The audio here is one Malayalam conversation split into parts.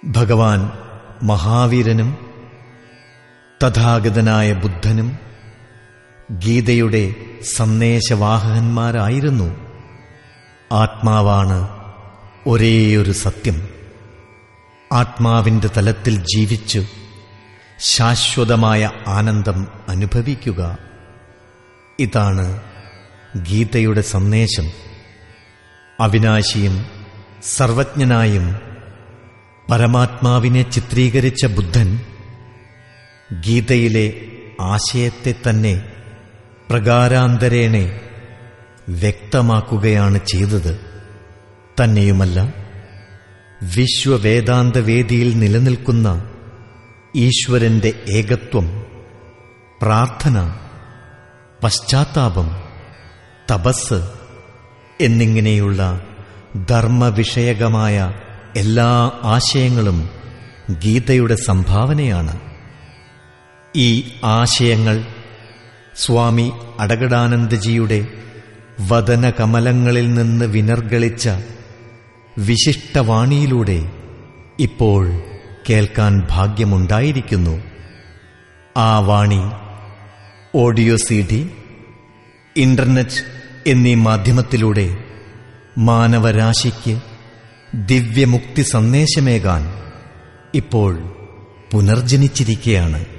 ഭഗവാൻ മഹാവീരനും തഥാഗതനായ ബുദ്ധനും ഗീതയുടെ സന്ദേശവാഹകന്മാരായിരുന്നു ആത്മാവാണ് ഒരേയൊരു സത്യം ആത്മാവിന്റെ തലത്തിൽ ജീവിച്ച് ശാശ്വതമായ ആനന്ദം അനുഭവിക്കുക ഇതാണ് ഗീതയുടെ സന്ദേശം അവിനാശിയും സർവജ്ഞനായും പരമാത്മാവിനെ ചിത്രീകരിച്ച ബുദ്ധൻ ഗീതയിലെ ആശയത്തെ തന്നെ പ്രകാരാന്തരേണെ വ്യക്തമാക്കുകയാണ് ചെയ്തത് തന്നെയുമല്ല വിശ്വവേദാന്തവേദിയിൽ നിലനിൽക്കുന്ന ഈശ്വരന്റെ ഏകത്വം പ്രാർത്ഥന പശ്ചാത്താപം തപസ് എന്നിങ്ങനെയുള്ള ധർമ്മവിഷയകമായ എല്ലാ ആശയങ്ങളും ഗീതയുടെ സംഭാവനയാണ് ഈ ആശയങ്ങൾ സ്വാമി അടകടാനന്ദജിയുടെ വദനകമലങ്ങളിൽ നിന്ന് വിനർഗളിച്ച വിശിഷ്ടവാണിയിലൂടെ ഇപ്പോൾ കേൾക്കാൻ ഭാഗ്യമുണ്ടായിരിക്കുന്നു ആ വാണി ഓഡിയോ സി ഡി ഇന്റർനെറ്റ് എന്നീ മാധ്യമത്തിലൂടെ മാനവരാശിക്ക് ദിവ്യമുക്തി സന്ദേശമേകാൻ ഇപ്പോൾ പുനർജനിച്ചിരിക്കുകയാണ്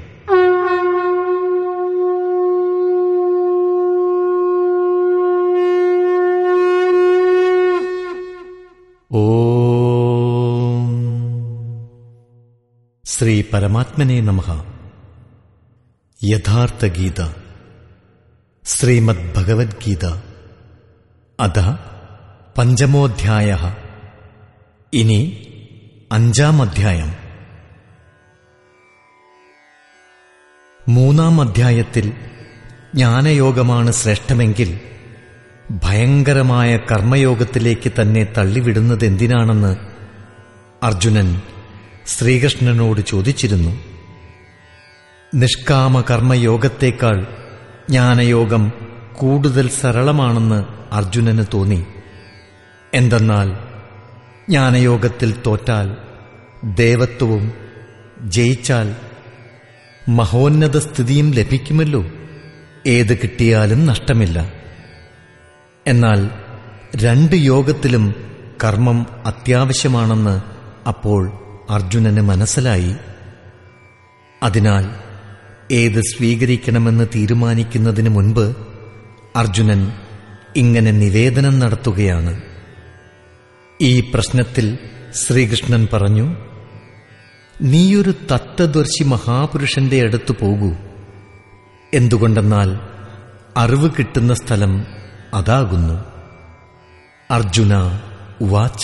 ഓം ശ്രീ പരമാത്മനെ നമഃ യഥാർത്ഥ ഗീത ശ്രീമദ് ഭഗവത്ഗീത അത പഞ്ചമോധ്യായ ഇനി അഞ്ചാം അധ്യായം മൂന്നാം അധ്യായത്തിൽ ജ്ഞാനയോഗമാണ് ശ്രേഷ്ഠമെങ്കിൽ ഭയങ്കരമായ കർമ്മയോഗത്തിലേക്ക് തന്നെ തള്ളിവിടുന്നത് എന്തിനാണെന്ന് അർജുനൻ ശ്രീകൃഷ്ണനോട് ചോദിച്ചിരുന്നു നിഷ്കാമ കർമ്മയോഗത്തേക്കാൾ ജ്ഞാനയോഗം കൂടുതൽ സരളമാണെന്ന് അർജുനന് തോന്നി എന്തെന്നാൽ ജ്ഞാനയോഗത്തിൽ തോറ്റാൽ ദേവത്വവും ജയിച്ചാൽ മഹോന്നത സ്ഥിതിയും ലഭിക്കുമല്ലോ ഏത് കിട്ടിയാലും നഷ്ടമില്ല എന്നാൽ രണ്ട് യോഗത്തിലും കർമ്മം അത്യാവശ്യമാണെന്ന് അപ്പോൾ അർജുനന് മനസ്സിലായി അതിനാൽ ഏത് സ്വീകരിക്കണമെന്ന് തീരുമാനിക്കുന്നതിന് മുൻപ് അർജുനൻ ഇങ്ങനെ നിവേദനം നടത്തുകയാണ് ഈ പ്രശ്നത്തിൽ ശ്രീകൃഷ്ണൻ പറഞ്ഞു നീയൊരു തത്വദർശി മഹാപുരുഷന്റെ അടുത്ത് പോകൂ എന്തുകൊണ്ടെന്നാൽ അറിവ് കിട്ടുന്ന സ്ഥലം അതാകുന്നു അർജുന ഉവാച്ച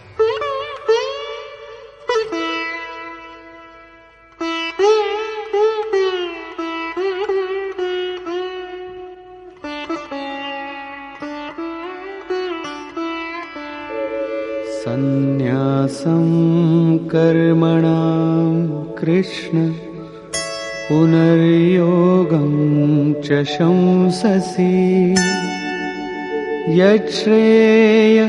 सन्न्यासं कर्मणां कृष्ण पुनर्योगं च शंससि यच्छ्रेय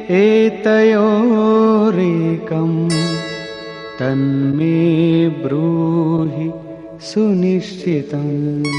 एतयोरेकम् तन्मे ब्रूहि सुनिश्चितम्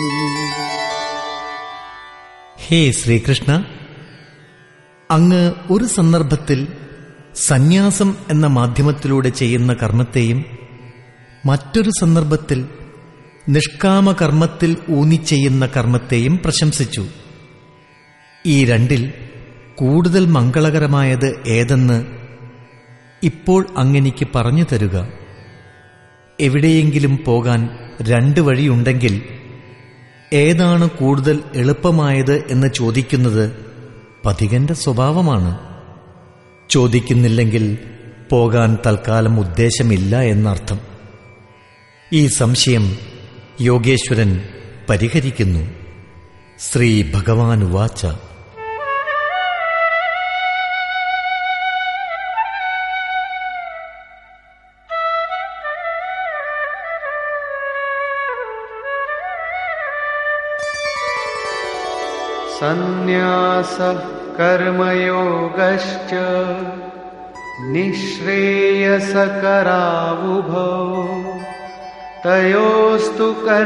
ഹേ ശ്രീകൃഷ്ണ അങ്ങ് ഒരു സന്ദർഭത്തിൽ സന്യാസം എന്ന മാധ്യമത്തിലൂടെ ചെയ്യുന്ന കർമ്മത്തെയും മറ്റൊരു സന്ദർഭത്തിൽ നിഷ്കാമ കർമ്മത്തിൽ ഊന്നി ചെയ്യുന്ന കർമ്മത്തെയും പ്രശംസിച്ചു ഈ രണ്ടിൽ കൂടുതൽ മംഗളകരമായത് ഏതെന്ന് ഇപ്പോൾ അങ്ങെനിക്ക് പറഞ്ഞു തരുക എവിടെയെങ്കിലും പോകാൻ രണ്ട് വഴിയുണ്ടെങ്കിൽ ഏതാണ് കൂടുതൽ എളുപ്പമായത് എന്ന് ചോദിക്കുന്നത് പഥികന്റെ സ്വഭാവമാണ് ചോദിക്കുന്നില്ലെങ്കിൽ പോകാൻ തൽക്കാലം ഉദ്ദേശമില്ല എന്നർത്ഥം ഈ സംശയം യോഗേശ്വരൻ പരിഹരിക്കുന്നു ശ്രീ ഭഗവാൻ വാച്ച सन्न्यासः कर्मयोगश्च निःश्रेयसकरावुभौ तयोस्तु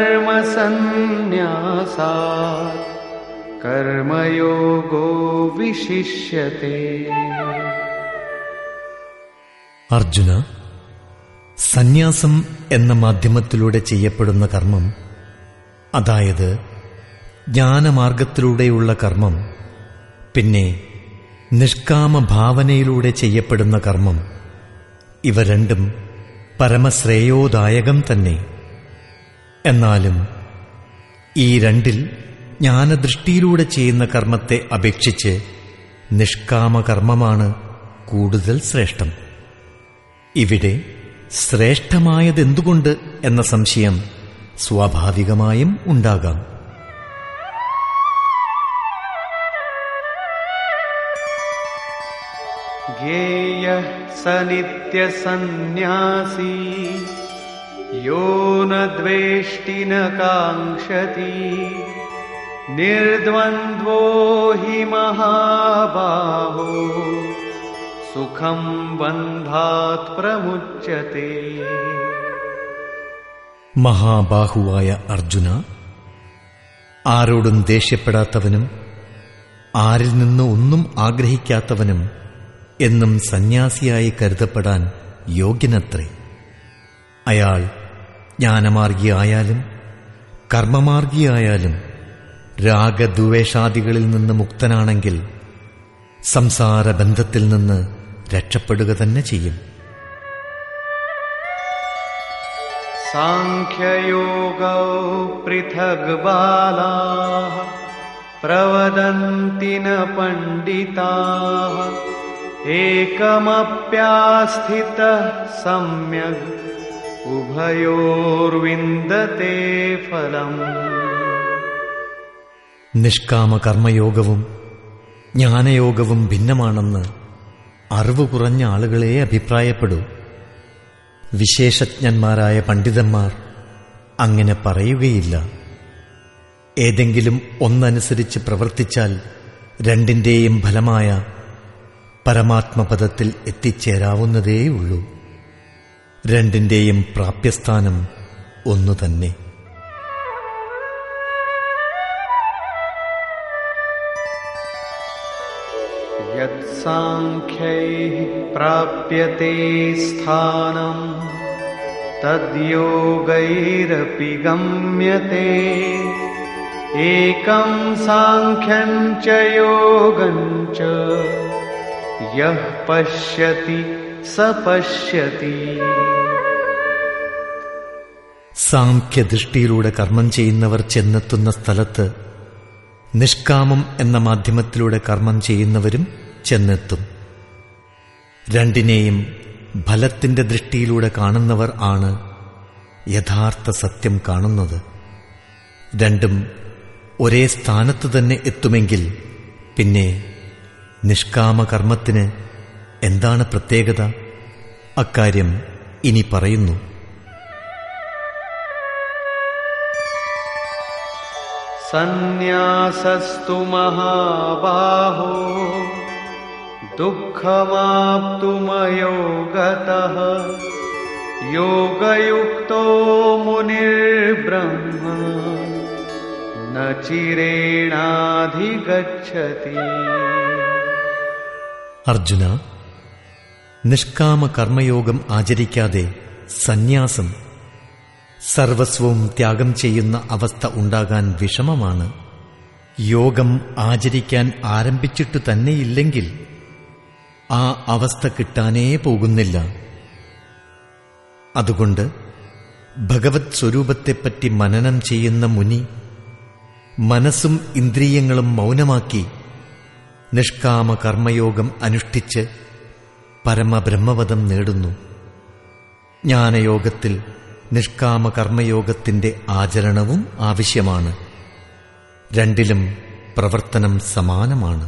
कर्मसन्न्यासात् कर्मयोगो विशिष्यते അർജുന സന്യാസം എന്ന മാധ്യമത്തിലൂടെ ചെയ്യപ്പെടുന്ന കർമ്മം അതായത് ജ്ഞാനമാർഗത്തിലൂടെയുള്ള കർമ്മം പിന്നെ നിഷ്കാമ ഭാവനയിലൂടെ ചെയ്യപ്പെടുന്ന കർമ്മം ഇവ രണ്ടും പരമശ്രേയോദായകം തന്നെ എന്നാലും ഈ രണ്ടിൽ ജ്ഞാനദൃഷ്ടിയിലൂടെ ചെയ്യുന്ന കർമ്മത്തെ അപേക്ഷിച്ച് നിഷ്കാമ കർമ്മമാണ് കൂടുതൽ ശ്രേഷ്ഠം ഇവിടെ ശ്രേഷ്ഠമായതെന്തുകൊണ്ട് എന്ന സംശയം സ്വാഭാവികമായും ഉണ്ടാകാം ज्ञेयः स नित्यसन्न्यासी यो न द्वेष्टि न काङ्क्षति निर्द्वन्द्वो हि महाबाहो सुखम् बन्धात् प्रमुच्यते മഹാബാഹുവായ അർജുന ആരോടും ദേഷ്യപ്പെടാത്തവനും ആരിൽ നിന്ന് ഒന്നും ആഗ്രഹിക്കാത്തവനും എന്നും സന്യാസിയായി കരുതപ്പെടാൻ യോഗ്യനത്രേ അയാൾ ജ്ഞാനമാർഗിയായാലും കർമ്മമാർഗിയായാലും രാഗദ്വേഷാദികളിൽ നിന്ന് മുക്തനാണെങ്കിൽ സംസാര ബന്ധത്തിൽ നിന്ന് രക്ഷപ്പെടുക തന്നെ ചെയ്യും साङ्ख्ययोगौ पृथग् बालाः प्रवदन्ति न पण्डिताः एकमप्यास्थितः सम्यग् उभयोर्विन्दते फलम् നിഷ്കാമ കർമ്മയോഗവും ജ്ഞാനയോഗവും ഭിന്നമാണെന്ന് അറിവ് കുറഞ്ഞ ആളുകളെ അഭിപ്രായപ്പെടൂ വിശേഷജ്ഞന്മാരായ പണ്ഡിതന്മാർ അങ്ങനെ പറയുകയില്ല ഏതെങ്കിലും ഒന്നനുസരിച്ച് പ്രവർത്തിച്ചാൽ രണ്ടിന്റെയും ഫലമായ പരമാത്മപദത്തിൽ എത്തിച്ചേരാവുന്നതേയുള്ളൂ രണ്ടിന്റെയും പ്രാപ്യസ്ഥാനം ഒന്നു തന്നെ यत्साङ्ख्यैः प्राप्यते स्थानम् तद्योगैरपि गम्यते एकम् साङ्ख्यम् च योगम् च यः पश्यति स पश्यति സാഖ്യദൃഷ്ടിയിലൂടെ കർമ്മം ചെയ്യുന്നവർ ചെന്നെത്തുന്ന സ്ഥലത്ത് നിഷ്കാമം എന്ന മാധ്യമത്തിലൂടെ കർമ്മം ചെയ്യുന്നവരും ചെന്നെത്തും രണ്ടിനെയും ഫലത്തിന്റെ ദൃഷ്ടിയിലൂടെ കാണുന്നവർ ആണ് യഥാർത്ഥ സത്യം കാണുന്നത് രണ്ടും ഒരേ സ്ഥാനത്ത് തന്നെ എത്തുമെങ്കിൽ പിന്നെ നിഷ്കാമ കർമ്മത്തിന് എന്താണ് പ്രത്യേകത അക്കാര്യം ഇനി പറയുന്നു सन्न्यासस्तु महाबाहो दुःखमाप्तुमयो गतः योगयुक्तो मुनिर्ब्रह्म न चिरेणाधिगच्छति അർജുന നിഷ്കാമ കർമ്മയോഗം ആചരിക്കാതെ സന്യാസം സർവസ്വവും ത്യാഗം ചെയ്യുന്ന അവസ്ഥ ഉണ്ടാകാൻ വിഷമമാണ് യോഗം ആചരിക്കാൻ ആരംഭിച്ചിട്ടു തന്നെയില്ലെങ്കിൽ ആ അവസ്ഥ കിട്ടാനേ പോകുന്നില്ല അതുകൊണ്ട് ഭഗവത് സ്വരൂപത്തെപ്പറ്റി മനനം ചെയ്യുന്ന മുനി മനസ്സും ഇന്ദ്രിയങ്ങളും മൗനമാക്കി നിഷ്കാമ കർമ്മയോഗം അനുഷ്ഠിച്ച് പരമബ്രഹ്മപദം നേടുന്നു ജ്ഞാനയോഗത്തിൽ നിഷ്കാമ കർമ്മയോഗത്തിന്റെ ആചരണവും ആവശ്യമാണ് രണ്ടിലും പ്രവർത്തനം സമാനമാണ്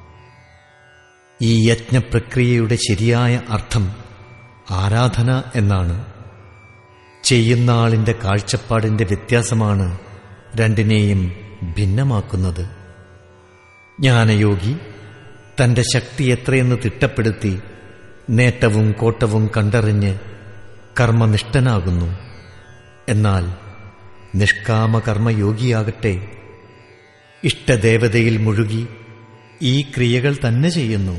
ഈ യജ്ഞപ്രക്രിയയുടെ ശരിയായ അർത്ഥം ആരാധന എന്നാണ് ചെയ്യുന്ന ആളിന്റെ കാഴ്ചപ്പാടിന്റെ വ്യത്യാസമാണ് രണ്ടിനെയും ഭിന്നമാക്കുന്നത് ജ്ഞാനയോഗി തന്റെ ശക്തി എത്രയെന്ന് തിട്ടപ്പെടുത്തി നേട്ടവും കോട്ടവും കണ്ടറിഞ്ഞ് കർമ്മനിഷ്ഠനാകുന്നു എന്നാൽ നിഷ്കാമകർമ്മയോഗിയാകട്ടെ ഇഷ്ടദേവതയിൽ മുഴുകി ഈ ക്രിയകൾ തന്നെ ചെയ്യുന്നു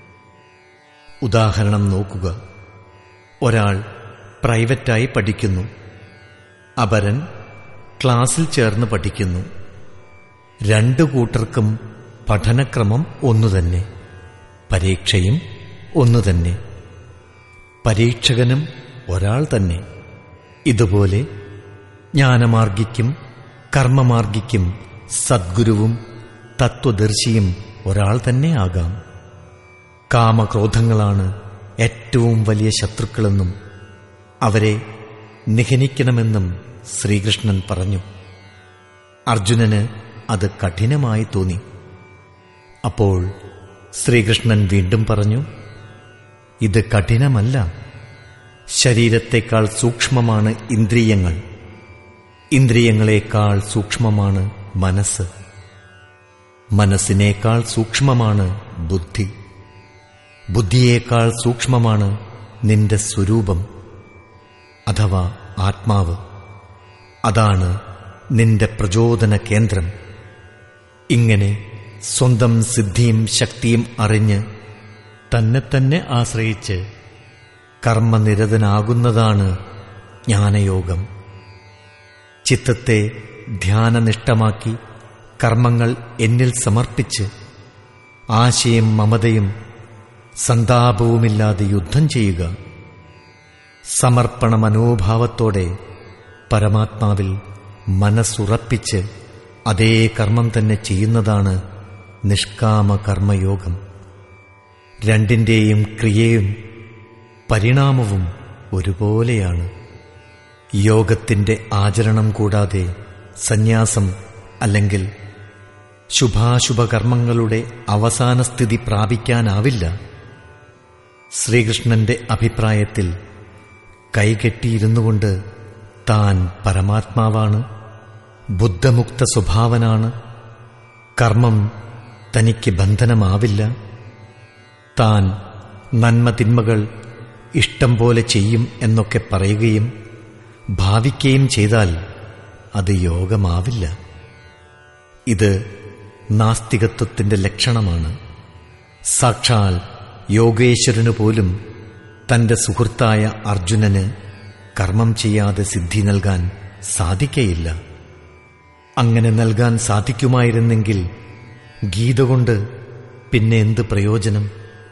ഉദാഹരണം നോക്കുക ഒരാൾ പ്രൈവറ്റായി പഠിക്കുന്നു അപരൻ ക്ലാസ്സിൽ ചേർന്ന് പഠിക്കുന്നു രണ്ടു കൂട്ടർക്കും പഠനക്രമം ഒന്നുതന്നെ പരീക്ഷയും ഒന്നുതന്നെ പരീക്ഷകനും ഒരാൾ തന്നെ ഇതുപോലെ ജ്ഞാനമാർഗിക്കും കർമ്മമാർഗിക്കും സദ്ഗുരുവും തത്വദർശിയും ഒരാൾ തന്നെ ആകാം കാമക്രോധങ്ങളാണ് ഏറ്റവും വലിയ ശത്രുക്കളെന്നും അവരെ നിഹനിക്കണമെന്നും ശ്രീകൃഷ്ണൻ പറഞ്ഞു അർജുനന് അത് കഠിനമായി തോന്നി അപ്പോൾ ശ്രീകൃഷ്ണൻ വീണ്ടും പറഞ്ഞു ഇത് കഠിനമല്ല ശരീരത്തെക്കാൾ സൂക്ഷ്മമാണ് ഇന്ദ്രിയങ്ങൾ ഇന്ദ്രിയങ്ങളെക്കാൾ സൂക്ഷ്മമാണ് മനസ്സ് മനസ്സിനേക്കാൾ സൂക്ഷ്മമാണ് ബുദ്ധി ബുദ്ധിയേക്കാൾ സൂക്ഷ്മമാണ് നിന്റെ സ്വരൂപം അഥവാ ആത്മാവ് അതാണ് നിന്റെ പ്രചോദന കേന്ദ്രം ഇങ്ങനെ സ്വന്തം സിദ്ധിയും ശക്തിയും അറിഞ്ഞ് തന്നെ തന്നെ ആശ്രയിച്ച് കർമ്മനിരതനാകുന്നതാണ് ജ്ഞാനയോഗം ചിത്തത്തെ ധ്യാനനിഷ്ഠമാക്കി കർമ്മങ്ങൾ എന്നിൽ സമർപ്പിച്ച് ആശയും മമതയും സന്താപവുമില്ലാതെ യുദ്ധം ചെയ്യുക സമർപ്പണ മനോഭാവത്തോടെ പരമാത്മാവിൽ മനസ്സുറപ്പിച്ച് അതേ കർമ്മം തന്നെ ചെയ്യുന്നതാണ് നിഷ്കാമ കർമ്മയോഗം രണ്ടിൻ്റെയും ക്രിയയും പരിണാമവും ഒരുപോലെയാണ് യോഗത്തിന്റെ ആചരണം കൂടാതെ സന്യാസം അല്ലെങ്കിൽ ശുഭാശുഭ കർമ്മങ്ങളുടെ അവസാന സ്ഥിതി പ്രാപിക്കാനാവില്ല ശ്രീകൃഷ്ണന്റെ അഭിപ്രായത്തിൽ കൈകെട്ടിയിരുന്നുകൊണ്ട് താൻ പരമാത്മാവാണ് ബുദ്ധമുക്ത സ്വഭാവനാണ് കർമ്മം തനിക്ക് ബന്ധനമാവില്ല താൻ നന്മതിന്മകൾ ഇഷ്ടം പോലെ ചെയ്യും എന്നൊക്കെ പറയുകയും ഭാവിക്കുകയും ചെയ്താൽ അത് യോഗമാവില്ല ഇത് നാസ്തികത്വത്തിന്റെ ലക്ഷണമാണ് സാക്ഷാൽ യോഗേശ്വരനു പോലും തന്റെ സുഹൃത്തായ അർജുനന് കർമ്മം ചെയ്യാതെ സിദ്ധി നൽകാൻ സാധിക്കയില്ല അങ്ങനെ നൽകാൻ സാധിക്കുമായിരുന്നെങ്കിൽ ഗീത കൊണ്ട് പിന്നെ എന്ത് പ്രയോജനം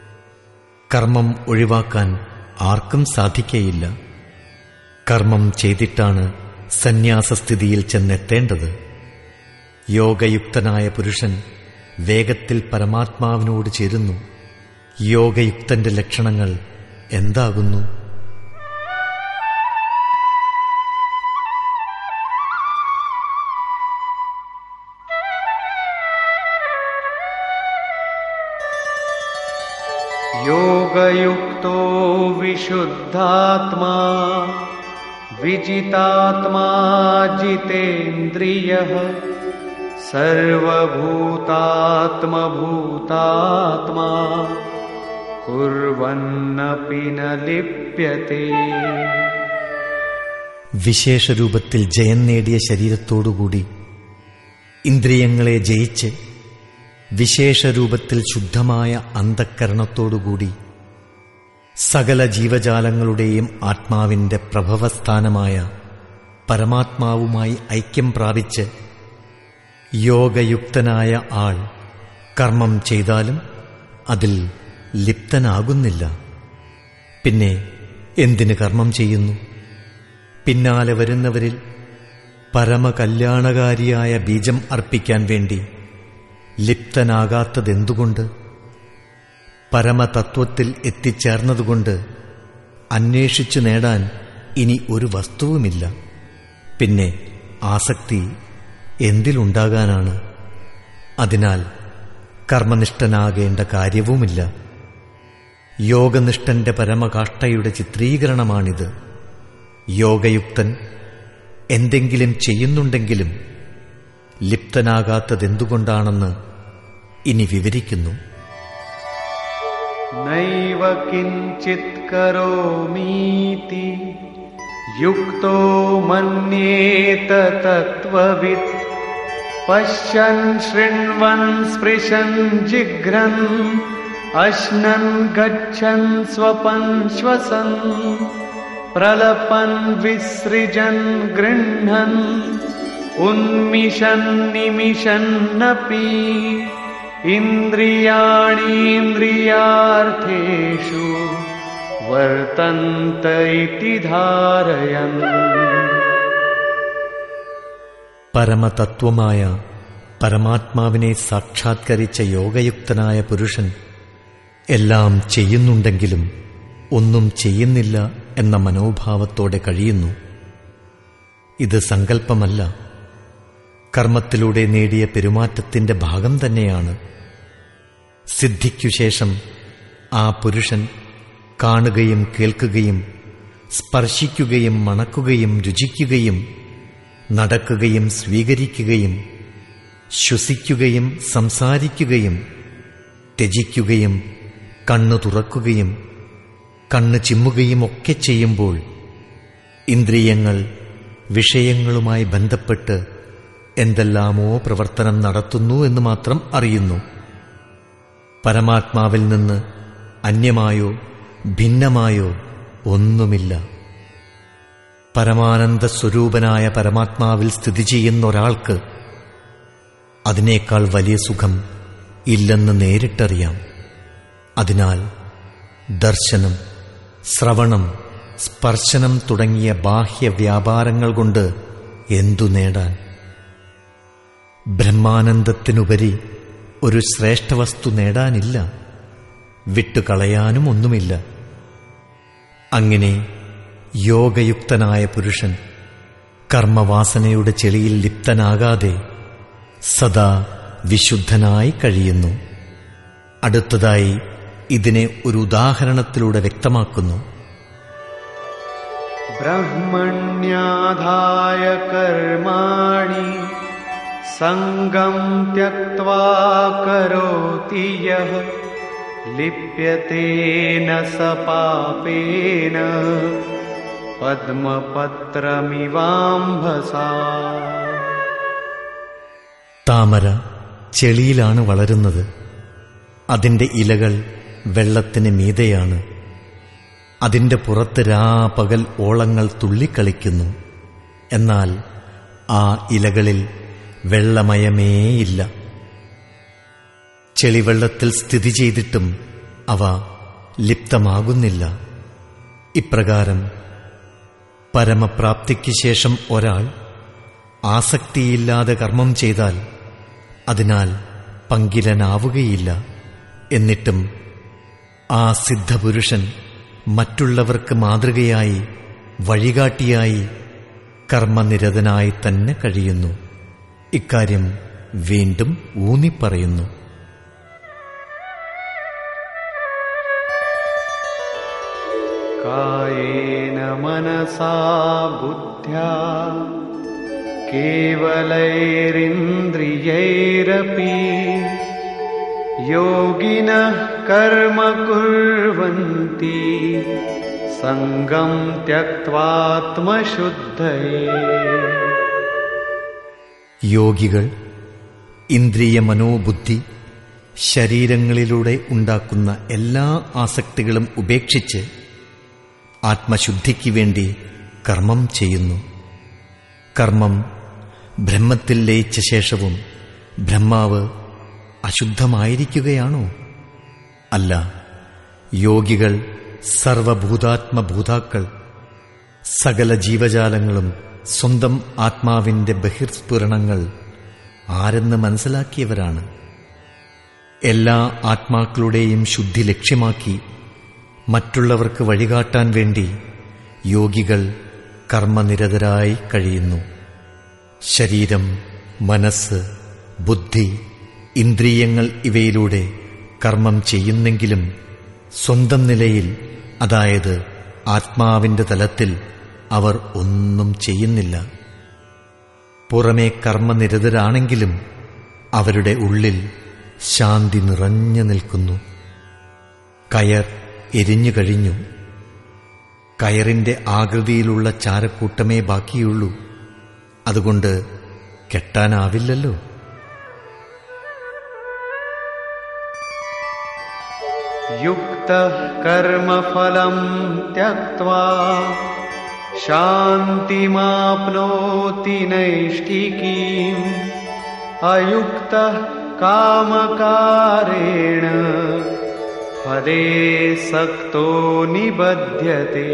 കർമ്മം ഒഴിവാക്കാൻ ആർക്കും സാധിക്കയില്ല കർമ്മം ചെയ്തിട്ടാണ് സന്യാസസ്ഥിതിയിൽ ചെന്നെത്തേണ്ടത് യോഗയുക്തനായ പുരുഷൻ വേഗത്തിൽ പരമാത്മാവിനോട് ചേരുന്നു യോഗയുക്തന്റെ ലക്ഷണങ്ങൾ എന്താകുന്നു योगयुक्तो विशुद्धात्मा विजितात्मा जितेन्द्रियः सर्वभूतात्मभूतात्मा कुर्वन्नपि न लिप्यते വിശേഷരൂപത്തിൽ ജയം നേടിയ ശരീരത്തോടുകൂടി ഇന്ദ്രിയങ്ങളെ ജയിച്ച് വിശേഷരൂപത്തിൽ ശുദ്ധമായ അന്ധക്കരണത്തോടുകൂടി സകല ജീവജാലങ്ങളുടെയും ആത്മാവിന്റെ പ്രഭവസ്ഥാനമായ പരമാത്മാവുമായി ഐക്യം പ്രാപിച്ച് യോഗയുക്തനായ ആൾ കർമ്മം ചെയ്താലും അതിൽ ലിപ്തനാകുന്നില്ല പിന്നെ എന്തിന് കർമ്മം ചെയ്യുന്നു പിന്നാലെ വരുന്നവരിൽ പരമകല്യാണകാരിയായ ബീജം അർപ്പിക്കാൻ വേണ്ടി ലിപ്തനാകാത്തതെന്തുകൊണ്ട് പരമതത്വത്തിൽ എത്തിച്ചേർന്നതുകൊണ്ട് അന്വേഷിച്ചു നേടാൻ ഇനി ഒരു വസ്തുവുമില്ല പിന്നെ ആസക്തി എന്തിലുണ്ടാകാനാണ് അതിനാൽ കർമ്മനിഷ്ഠനാകേണ്ട കാര്യവുമില്ല യോഗനിഷ്ഠന്റെ പരമകാഷ്ഠയുടെ ചിത്രീകരണമാണിത് യോഗയുക്തൻ എന്തെങ്കിലും ചെയ്യുന്നുണ്ടെങ്കിലും ലിപ്തനാകാത്തതെന്തുകൊണ്ടാണെന്ന് ഇനി വിവരിക്കുന്നു नैव किञ्चित् करोमीति युक्तो मन्येत तत्त्ववित् पश्यन् शृण्वन् स्पृशन् जिघ्रन् अश्नन् गच्छन् स्वपन् श्वसन् प्रलपन् विसृजन् गृह्णन् उन्मिषन् निमिषन्नपि इन्द्रियाणीन्द्रियार्थेषु वर्तन्त इति धारयन् പരമതത്വമായ പരമാത്മാവിനെ സാക്ഷാത്കരിച്ച യോഗയുക്തനായ പുരുഷൻ എല്ലാം ചെയ്യുന്നുണ്ടെങ്കിലും ഒന്നും ചെയ്യുന്നില്ല എന്ന മനോഭാവത്തോടെ കഴിയുന്നു ഇത് സങ്കല്പമല്ല കർമ്മത്തിലൂടെ നേടിയ പെരുമാറ്റത്തിന്റെ ഭാഗം തന്നെയാണ് സിദ്ധിക്കു ശേഷം ആ പുരുഷൻ കാണുകയും കേൾക്കുകയും സ്പർശിക്കുകയും മണക്കുകയും രുചിക്കുകയും നടക്കുകയും സ്വീകരിക്കുകയും ശ്വസിക്കുകയും സംസാരിക്കുകയും ത്യജിക്കുകയും കണ്ണു തുറക്കുകയും കണ്ണ് ചിമ്മുകയും ഒക്കെ ചെയ്യുമ്പോൾ ഇന്ദ്രിയങ്ങൾ വിഷയങ്ങളുമായി ബന്ധപ്പെട്ട് എന്തെല്ലാമോ പ്രവർത്തനം നടത്തുന്നു എന്ന് മാത്രം അറിയുന്നു പരമാത്മാവിൽ നിന്ന് അന്യമായോ ഭിന്നമായോ ഒന്നുമില്ല പരമാനന്ദ സ്വരൂപനായ പരമാത്മാവിൽ സ്ഥിതി ചെയ്യുന്ന ഒരാൾക്ക് അതിനേക്കാൾ വലിയ സുഖം ഇല്ലെന്ന് നേരിട്ടറിയാം അതിനാൽ ദർശനം ശ്രവണം സ്പർശനം തുടങ്ങിയ ബാഹ്യ വ്യാപാരങ്ങൾ കൊണ്ട് എന്തു നേടാൻ ബ്രഹ്മാനന്ദത്തിനുപരി ഒരു ശ്രേഷ്ഠവസ്തു നേടാനില്ല വിട്ടുകളയാനും ഒന്നുമില്ല അങ്ങനെ യോഗയുക്തനായ പുരുഷൻ കർമ്മവാസനയുടെ ചെളിയിൽ ലിപ്തനാകാതെ സദാ വിശുദ്ധനായി കഴിയുന്നു അടുത്തതായി ഇതിനെ ഒരു ഉദാഹരണത്തിലൂടെ വ്യക്തമാക്കുന്നു ब्रह्मण्याधाय कर्माणि सङ्गम् त्यक्त्वा करोति यः लिप्यते न स पापेन पद्मपत्रमिवाम्भसा താമര ചെളിയിലാണ് വളരുന്നത് അതിന്റെ ഇലകൾ വെള്ളത്തിന് മീതെയാണ് അതിന്റെ പുറത്ത് രാപകൽ ഓളങ്ങൾ തുള്ളിക്കളിക്കുന്നു എന്നാൽ ആ ഇലകളിൽ വെള്ളമയമേയില്ല ചെളിവെള്ളത്തിൽ സ്ഥിതി ചെയ്തിട്ടും അവ ലിപ്തമാകുന്നില്ല ഇപ്രകാരം പരമപ്രാപ്തിക്ക് ശേഷം ഒരാൾ ആസക്തിയില്ലാതെ കർമ്മം ചെയ്താൽ അതിനാൽ പങ്കിലനാവുകയില്ല എന്നിട്ടും ആ സിദ്ധപുരുഷൻ മറ്റുള്ളവർക്ക് മാതൃകയായി വഴികാട്ടിയായി കർമ്മനിരതനായി തന്നെ കഴിയുന്നു ഇക്കാര്യം വീണ്ടും ഊന്നിപ്പറയുന്നു कायेन मनसा बुद्ध्या केवलैरिन्द्रियैरपि योगिनः कर्म कुर्वन्ति सङ्गम् त्यक्त्वात्मशुद्धये യോഗികൾ ഇന്ദ്രിയ മനോബുദ്ധി ശരീരങ്ങളിലൂടെ ഉണ്ടാക്കുന്ന എല്ലാ ആസക്തികളും ഉപേക്ഷിച്ച് ആത്മശുദ്ധിക്ക് വേണ്ടി കർമ്മം ചെയ്യുന്നു കർമ്മം ബ്രഹ്മത്തിൽ ലയിച്ച ശേഷവും ബ്രഹ്മാവ് അശുദ്ധമായിരിക്കുകയാണോ അല്ല യോഗികൾ സർവഭൂതാത്മഭൂതാക്കൾ സകല ജീവജാലങ്ങളും സ്വന്തം ആത്മാവിന്റെ ബഹിർസ്ഫുരണങ്ങൾ ആരെന്ന് മനസ്സിലാക്കിയവരാണ് എല്ലാ ആത്മാക്കളുടെയും ശുദ്ധി ലക്ഷ്യമാക്കി മറ്റുള്ളവർക്ക് വഴികാട്ടാൻ വേണ്ടി യോഗികൾ കർമ്മനിരതരായി കഴിയുന്നു ശരീരം മനസ്സ് ബുദ്ധി ഇന്ദ്രിയങ്ങൾ ഇവയിലൂടെ കർമ്മം ചെയ്യുന്നെങ്കിലും സ്വന്തം നിലയിൽ അതായത് ആത്മാവിന്റെ തലത്തിൽ അവർ ഒന്നും ചെയ്യുന്നില്ല പുറമേ കർമ്മനിരതരാണെങ്കിലും അവരുടെ ഉള്ളിൽ ശാന്തി നിറഞ്ഞു നിൽക്കുന്നു കയർ എരിഞ്ഞു കഴിഞ്ഞു കയറിന്റെ ആകൃതിയിലുള്ള ചാരക്കൂട്ടമേ ബാക്കിയുള്ളൂ അതുകൊണ്ട് കെട്ടാനാവില്ലല്ലോ युक्तः कर्मफलम् त्यक्त्वा शान्तिमाप्नोति नैष्टिकीम् अयुक्तः कामकारेण फले सक्तो निबध्यते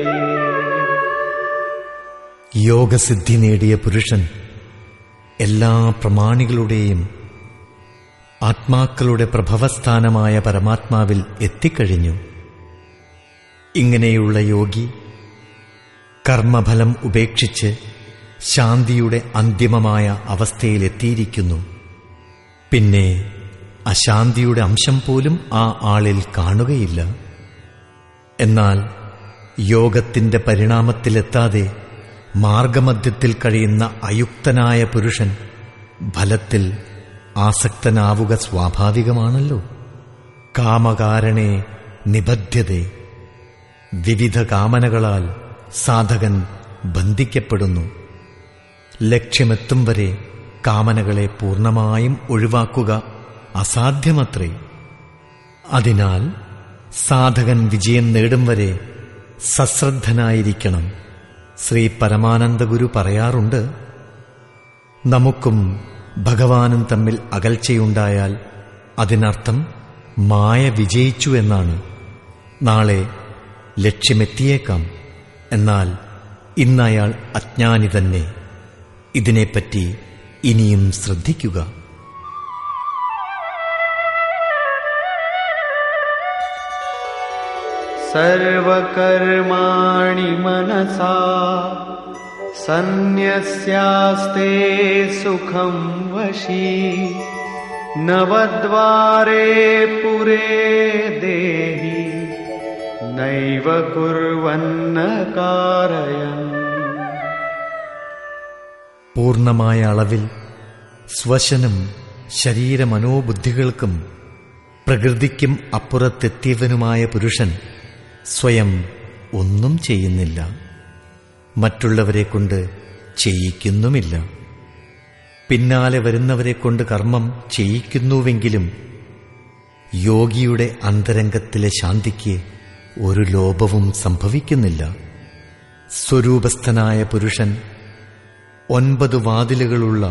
യോഗസിദ്ധി നേടിയ പുരുഷൻ എല്ലാ പ്രമാണികളുടെയും ആത്മാക്കളുടെ പ്രഭവസ്ഥാനമായ പരമാത്മാവിൽ എത്തിക്കഴിഞ്ഞു ഇങ്ങനെയുള്ള യോഗി കർമ്മഫലം ഉപേക്ഷിച്ച് ശാന്തിയുടെ അന്തിമമായ അവസ്ഥയിലെത്തിയിരിക്കുന്നു പിന്നെ അശാന്തിയുടെ അംശം പോലും ആ ആളിൽ കാണുകയില്ല എന്നാൽ യോഗത്തിന്റെ പരിണാമത്തിലെത്താതെ മാർഗമധ്യത്തിൽ കഴിയുന്ന അയുക്തനായ പുരുഷൻ ഫലത്തിൽ ആസക്തനാവുക സ്വാഭാവികമാണല്ലോ കാമകാരണേ നിബദ്ധ്യതേ വിവിധ കാമനകളാൽ സാധകൻ ബന്ധിക്കപ്പെടുന്നു ലക്ഷ്യമെത്തും വരെ കാമനകളെ പൂർണ്ണമായും ഒഴിവാക്കുക അസാധ്യമത്രേ അതിനാൽ സാധകൻ വിജയം നേടും വരെ സശ്രദ്ധനായിരിക്കണം ശ്രീ പരമാനന്ദ ഗുരു പറയാറുണ്ട് നമുക്കും ഭഗവാനും തമ്മിൽ അകൽച്ചയുണ്ടായാൽ അതിനർത്ഥം മായ വിജയിച്ചു എന്നാണ് നാളെ ലക്ഷ്യമെത്തിയേക്കാം എന്നാൽ ഇന്നയാൾ അജ്ഞാനി തന്നെ ഇതിനെപ്പറ്റി ഇനിയും ശ്രദ്ധിക്കുക सर्वकर्माणि मनसा सन्न्यस्यास्ते सुखं वशी नवद्वारे पुरे देहि नैव कुर्वन्न कारयन् പൂർണ്ണമായ അളവിൽ സ്വശനും ശരീരമനോബുദ്ധികൾക്കും പ്രകൃതിക്കും അപ്പുറത്തെത്തിയവനുമായ പുരുഷൻ സ്വയം ഒന്നും ചെയ്യുന്നില്ല മറ്റുള്ളവരെ കൊണ്ട് ചെയ്യിക്കുന്നുമില്ല പിന്നാലെ വരുന്നവരെ കൊണ്ട് കർമ്മം ചെയ്യിക്കുന്നുവെങ്കിലും യോഗിയുടെ അന്തരംഗത്തിലെ ശാന്തിക്ക് ഒരു ലോപവും സംഭവിക്കുന്നില്ല സ്വരൂപസ്ഥനായ പുരുഷൻ ഒൻപത് വാതിലുകളുള്ള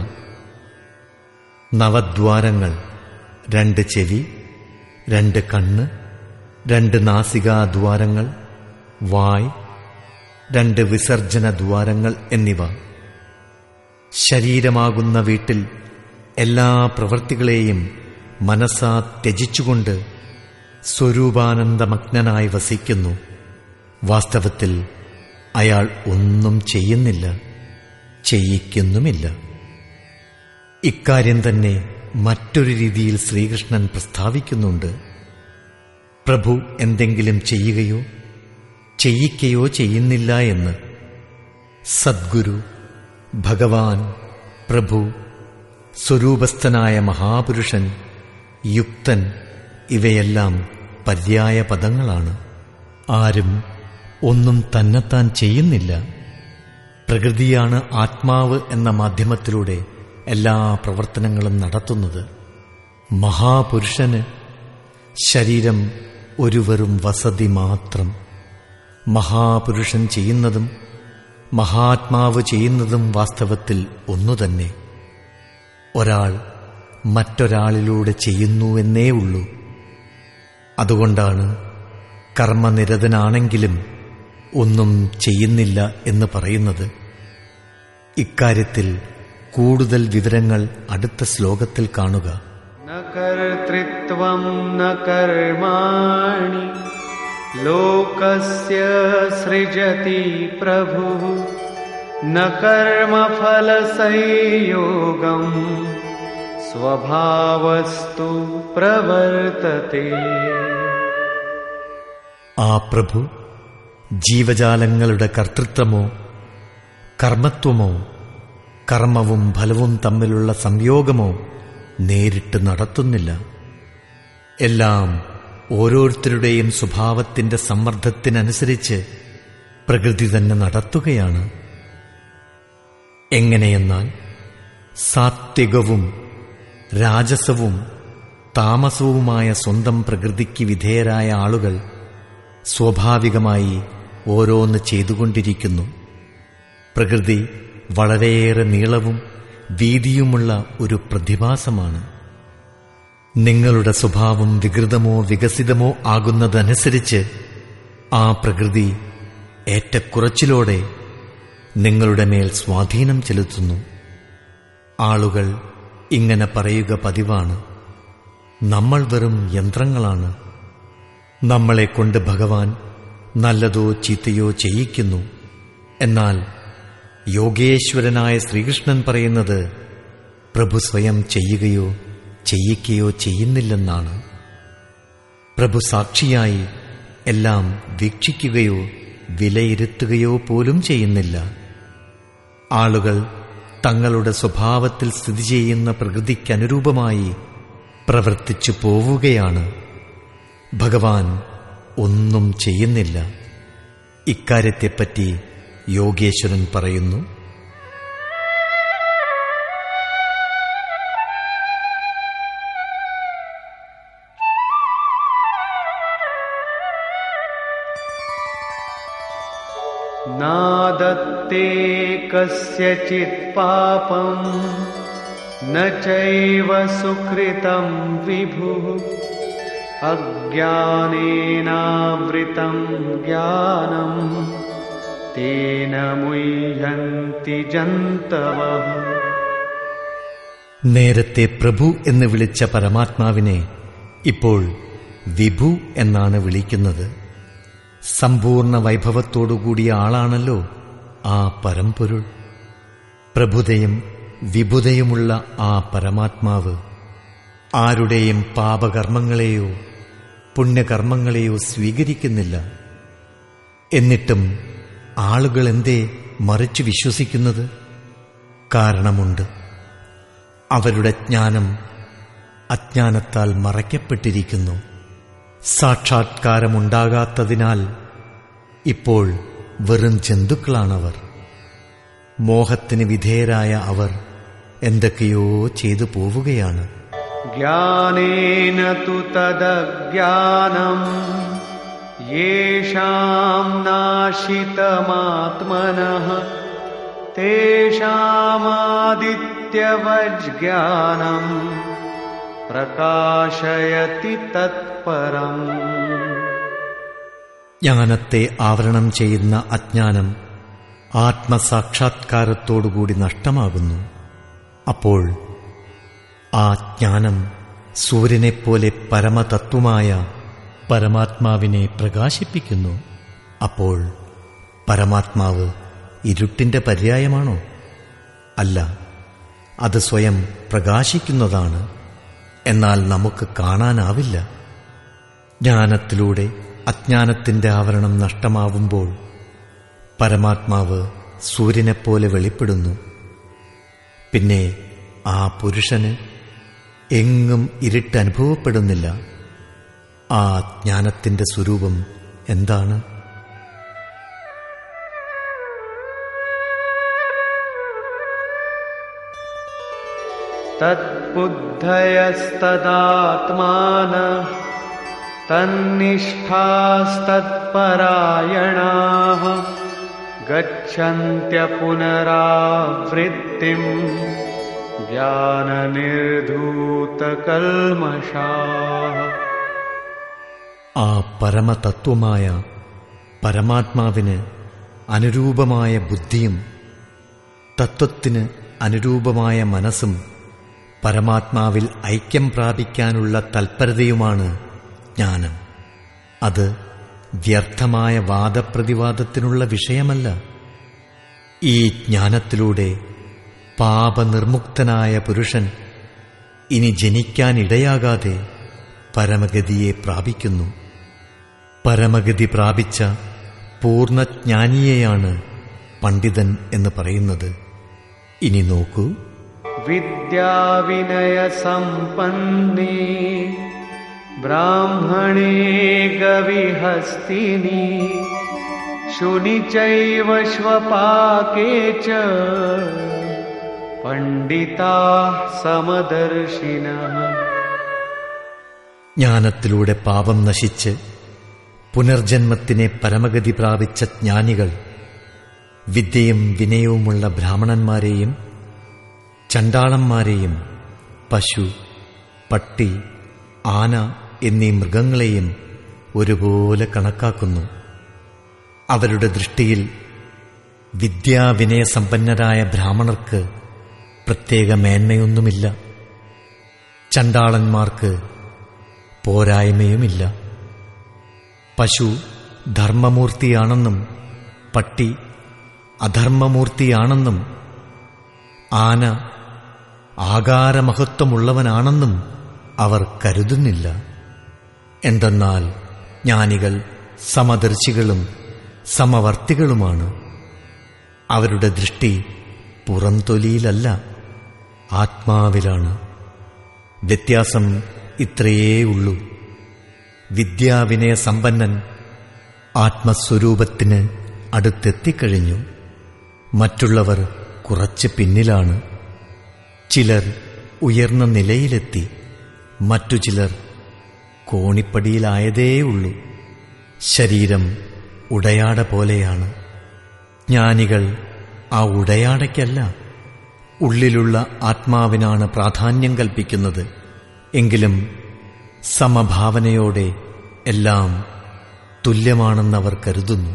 നവദ്വാരങ്ങൾ രണ്ട് ചെവി രണ്ട് കണ്ണ് രണ്ട് നാസികാദ്വാരങ്ങൾ വായ് രണ്ട് വിസർജന ദ്വാരങ്ങൾ എന്നിവ ശരീരമാകുന്ന വീട്ടിൽ എല്ലാ പ്രവൃത്തികളെയും മനസ്സാ ത്യജിച്ചുകൊണ്ട് സ്വരൂപാനന്ദമഗ്നനായി വസിക്കുന്നു വാസ്തവത്തിൽ അയാൾ ഒന്നും ചെയ്യുന്നില്ല ചെയ്യിക്കുന്നുമില്ല ഇക്കാര്യം തന്നെ മറ്റൊരു രീതിയിൽ ശ്രീകൃഷ്ണൻ പ്രസ്താവിക്കുന്നുണ്ട് പ്രഭു എന്തെങ്കിലും ചെയ്യുകയോ ചെയ്യിക്കയോ ചെയ്യുന്നില്ല എന്ന് സദ്ഗുരു ഭഗവാൻ പ്രഭു സ്വരൂപസ്ഥനായ മഹാപുരുഷൻ യുക്തൻ ഇവയെല്ലാം പര്യായ പദങ്ങളാണ് ആരും ഒന്നും തന്നെത്താൻ ചെയ്യുന്നില്ല പ്രകൃതിയാണ് ആത്മാവ് എന്ന മാധ്യമത്തിലൂടെ എല്ലാ പ്രവർത്തനങ്ങളും നടത്തുന്നത് മഹാപുരുഷന് ശരീരം ഒരു വെറും വസതി മാത്രം മഹാപുരുഷൻ ചെയ്യുന്നതും മഹാത്മാവ് ചെയ്യുന്നതും വാസ്തവത്തിൽ ഒന്നുതന്നെ ഒരാൾ മറ്റൊരാളിലൂടെ ചെയ്യുന്നുവെന്നേ ഉള്ളൂ അതുകൊണ്ടാണ് കർമ്മനിരതനാണെങ്കിലും ഒന്നും ചെയ്യുന്നില്ല എന്ന് പറയുന്നത് ഇക്കാര്യത്തിൽ കൂടുതൽ വിവരങ്ങൾ അടുത്ത ശ്ലോകത്തിൽ കാണുക न कर्तृत्वं न कर्माणि लोकस्य सृजति प्रभुः न कर्मफलसंयोगम् स्वभावस्तु प्रवर्तते ആ പ്രഭു ജീവജാലങ്ങളുടെ കർത്തൃത്വമോ കർമ്മത്വമോ കർമ്മവും ഫലവും തമ്മിലുള്ള സംയോഗമോ നേരിട്ട് നടത്തുന്നില്ല എല്ലാം ഓരോരുത്തരുടെയും സ്വഭാവത്തിന്റെ സമ്മർദ്ദത്തിനനുസരിച്ച് പ്രകൃതി തന്നെ നടത്തുകയാണ് എങ്ങനെയെന്നാൽ സാത്വികവും രാജസവും താമസവുമായ സ്വന്തം പ്രകൃതിക്ക് വിധേയരായ ആളുകൾ സ്വാഭാവികമായി ഓരോന്ന് ചെയ്തുകൊണ്ടിരിക്കുന്നു പ്രകൃതി വളരെയേറെ നീളവും വീതിയുമുള്ള ഒരു പ്രതിഭാസമാണ് നിങ്ങളുടെ സ്വഭാവം വികൃതമോ വികസിതമോ ആകുന്നതനുസരിച്ച് ആ പ്രകൃതി ഏറ്റക്കുറച്ചിലോടെ നിങ്ങളുടെ മേൽ സ്വാധീനം ചെലുത്തുന്നു ആളുകൾ ഇങ്ങനെ പറയുക പതിവാണ് നമ്മൾ വെറും യന്ത്രങ്ങളാണ് നമ്മളെ കൊണ്ട് ഭഗവാൻ നല്ലതോ ചീത്തയോ ചെയ്യിക്കുന്നു എന്നാൽ യോഗേശ്വരനായ ശ്രീകൃഷ്ണൻ പറയുന്നത് പ്രഭു സ്വയം ചെയ്യുകയോ ചെയ്യിക്കുകയോ ചെയ്യുന്നില്ലെന്നാണ് പ്രഭു സാക്ഷിയായി എല്ലാം വീക്ഷിക്കുകയോ വിലയിരുത്തുകയോ പോലും ചെയ്യുന്നില്ല ആളുകൾ തങ്ങളുടെ സ്വഭാവത്തിൽ സ്ഥിതി ചെയ്യുന്ന പ്രകൃതിക്കനുരൂപമായി പ്രവർത്തിച്ചു പോവുകയാണ് ഭഗവാൻ ഒന്നും ചെയ്യുന്നില്ല ഇക്കാര്യത്തെപ്പറ്റി യോഗേശ്വരൻ പറയുന്നു नादत्ते कस्यचित् पापम् न चैव सुकृतं विभुः अज्ञानेनावृतं ज्ञानम् तेन मुह्यन्ति जन्तवः നേരത്തെ പ്രഭു എന്ന് വിളിച്ച പരമാത്മാവിനെ ഇപ്പോൾ വിഭു എന്നാണ് വിളിക്കുന്നത് സമ്പൂർണ്ണ വൈഭവത്തോടുകൂടിയ ആളാണല്ലോ ആ പരമ്പൊരുൾ പ്രഭുതയും വിഭുതയുമുള്ള ആ പരമാത്മാവ് ആരുടെയും പാപകർമ്മങ്ങളെയോ പുണ്യകർമ്മങ്ങളെയോ സ്വീകരിക്കുന്നില്ല എന്നിട്ടും ആളുകൾ എന്തേ മറിച്ചു വിശ്വസിക്കുന്നത് കാരണമുണ്ട് അവരുടെ ജ്ഞാനം അജ്ഞാനത്താൽ മറയ്ക്കപ്പെട്ടിരിക്കുന്നു സാക്ഷാത്കാരമുണ്ടാകാത്തതിനാൽ ഇപ്പോൾ വെറും ജന്തുക്കളാണവർ മോഹത്തിന് വിധേയരായ അവർ എന്തൊക്കെയോ ചെയ്തു പോവുകയാണ് ज्ञानेन तु तदज्ञानम् येषां नाशितमात्मनः तेषामादित्यवज्ञानम् प्रकाशयति तत्परम् ജ്ഞാനത്തെ ആവരണം ചെയ്യുന്ന അജ്ഞാനം ആത്മസാക്ഷാത്കാരത്തോടുകൂടി നഷ്ടമാകുന്നു അപ്പോൾ ആ ജ്ഞാനം സൂര്യനെപ്പോലെ പരമതത്വമായ പരമാത്മാവിനെ പ്രകാശിപ്പിക്കുന്നു അപ്പോൾ പരമാത്മാവ് ഇരുട്ടിന്റെ പര്യായമാണോ അല്ല അത് സ്വയം പ്രകാശിക്കുന്നതാണ് എന്നാൽ നമുക്ക് കാണാനാവില്ല ജ്ഞാനത്തിലൂടെ അജ്ഞാനത്തിന്റെ ആവരണം നഷ്ടമാവുമ്പോൾ പരമാത്മാവ് സൂര്യനെപ്പോലെ വെളിപ്പെടുന്നു പിന്നെ ആ പുരുഷന് എങ്ങും ഇരുട്ട് അനുഭവപ്പെടുന്നില്ല ആ ജ്ഞാനത്തിന്റെ സ്വരൂപം എന്താണ് तत्बुद्धयस्तदात्मानः तन्निष्ठास्तत्परायणाः गच्छन्त्य पुनरावृत्तिम् ज्ञाननिर्धूतकल्मषाः ആ പരമതത്വമായ പരമാത്മാവിന് അനുരൂപമായ ബുദ്ധിയും തത്വത്തിന് അനുരൂപമായ മനസ്സും പരമാത്മാവിൽ ഐക്യം പ്രാപിക്കാനുള്ള തൽപരതയുമാണ് ജ്ഞാനം അത് വ്യർത്ഥമായ വാദപ്രതിവാദത്തിനുള്ള വിഷയമല്ല ഈ ജ്ഞാനത്തിലൂടെ പാപനിർമുക്തനായ പുരുഷൻ ഇനി ജനിക്കാനിടയാകാതെ പരമഗതിയെ പ്രാപിക്കുന്നു പരമഗതി പ്രാപിച്ച പൂർണ്ണജ്ഞാനിയെയാണ് പണ്ഡിതൻ എന്ന് പറയുന്നത് ഇനി നോക്കൂ विद्याविनयसम्पन्ने ब्राह्मणे गविहस्तिनि शुनि चैव श्वपाके च पण्डिताः समदर्शिनः ജ്ഞാനത്തിലൂടെ പാപം നശിച്ച് പുനർജന്മത്തിനെ പരമഗതി പ്രാപിച്ച ജ്ഞാനികൾ വിദ്യയും വിനയവുമുള്ള ബ്രാഹ്മണന്മാരെയും ചണ്ടാളന്മാരെയും പശു പട്ടി ആന എന്നീ മൃഗങ്ങളെയും ഒരുപോലെ കണക്കാക്കുന്നു അവരുടെ ദൃഷ്ടിയിൽ വിദ്യാവിനയസമ്പന്നരായ ബ്രാഹ്മണർക്ക് പ്രത്യേക മേന്മയൊന്നുമില്ല ചണ്ടാളന്മാർക്ക് പോരായ്മയുമില്ല പശു ധർമ്മമൂർത്തിയാണെന്നും പട്ടി അധർമ്മമൂർത്തിയാണെന്നും ആന ആകാരമഹത്വമുള്ളവനാണെന്നും അവർ കരുതുന്നില്ല എന്തെന്നാൽ ജ്ഞാനികൾ സമദർശികളും സമവർത്തികളുമാണ് അവരുടെ ദൃഷ്ടി പുറംതൊലിയിലല്ല ആത്മാവിലാണ് വ്യത്യാസം ഇത്രയേ ഉള്ളൂ വിദ്യാവിനയ സമ്പന്നൻ ആത്മസ്വരൂപത്തിന് അടുത്തെത്തിക്കഴിഞ്ഞു മറ്റുള്ളവർ കുറച്ച് പിന്നിലാണ് ചിലർ ഉയർന്ന നിലയിലെത്തി മറ്റു ചിലർ കോണിപ്പടിയിലായതേയുള്ളൂ ശരീരം ഉടയാട പോലെയാണ് ജ്ഞാനികൾ ആ ഉടയാടയ്ക്കല്ല ഉള്ളിലുള്ള ആത്മാവിനാണ് പ്രാധാന്യം കൽപ്പിക്കുന്നത് എങ്കിലും സമഭാവനയോടെ എല്ലാം തുല്യമാണെന്നവർ കരുതുന്നു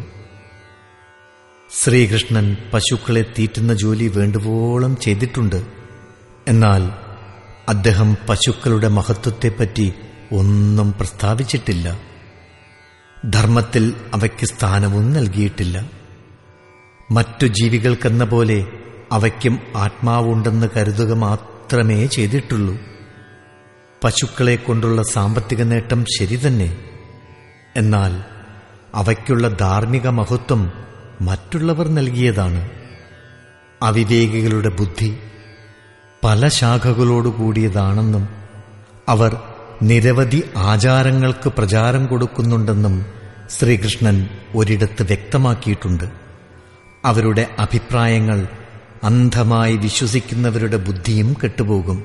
ശ്രീകൃഷ്ണൻ പശുക്കളെ തീറ്റുന്ന ജോലി വേണ്ടുവോളം ചെയ്തിട്ടുണ്ട് എന്നാൽ അദ്ദേഹം പശുക്കളുടെ മഹത്വത്തെപ്പറ്റി ഒന്നും പ്രസ്താവിച്ചിട്ടില്ല ധർമ്മത്തിൽ അവയ്ക്ക് സ്ഥാനവും നൽകിയിട്ടില്ല മറ്റു ജീവികൾക്കെന്ന പോലെ അവയ്ക്കും ആത്മാവുണ്ടെന്ന് കരുതുക മാത്രമേ ചെയ്തിട്ടുള്ളൂ പശുക്കളെ കൊണ്ടുള്ള സാമ്പത്തിക നേട്ടം ശരി തന്നെ എന്നാൽ അവയ്ക്കുള്ള ധാർമ്മിക മഹത്വം മറ്റുള്ളവർ നൽകിയതാണ് അവിവേകികളുടെ ബുദ്ധി പല ശാഖകളോടു കൂടിയതാണെന്നും അവർ നിരവധി ആചാരങ്ങൾക്ക് പ്രചാരം കൊടുക്കുന്നുണ്ടെന്നും ശ്രീകൃഷ്ണൻ ഒരിടത്ത് വ്യക്തമാക്കിയിട്ടുണ്ട് അവരുടെ അഭിപ്രായങ്ങൾ അന്ധമായി വിശ്വസിക്കുന്നവരുടെ ബുദ്ധിയും കെട്ടുപോകും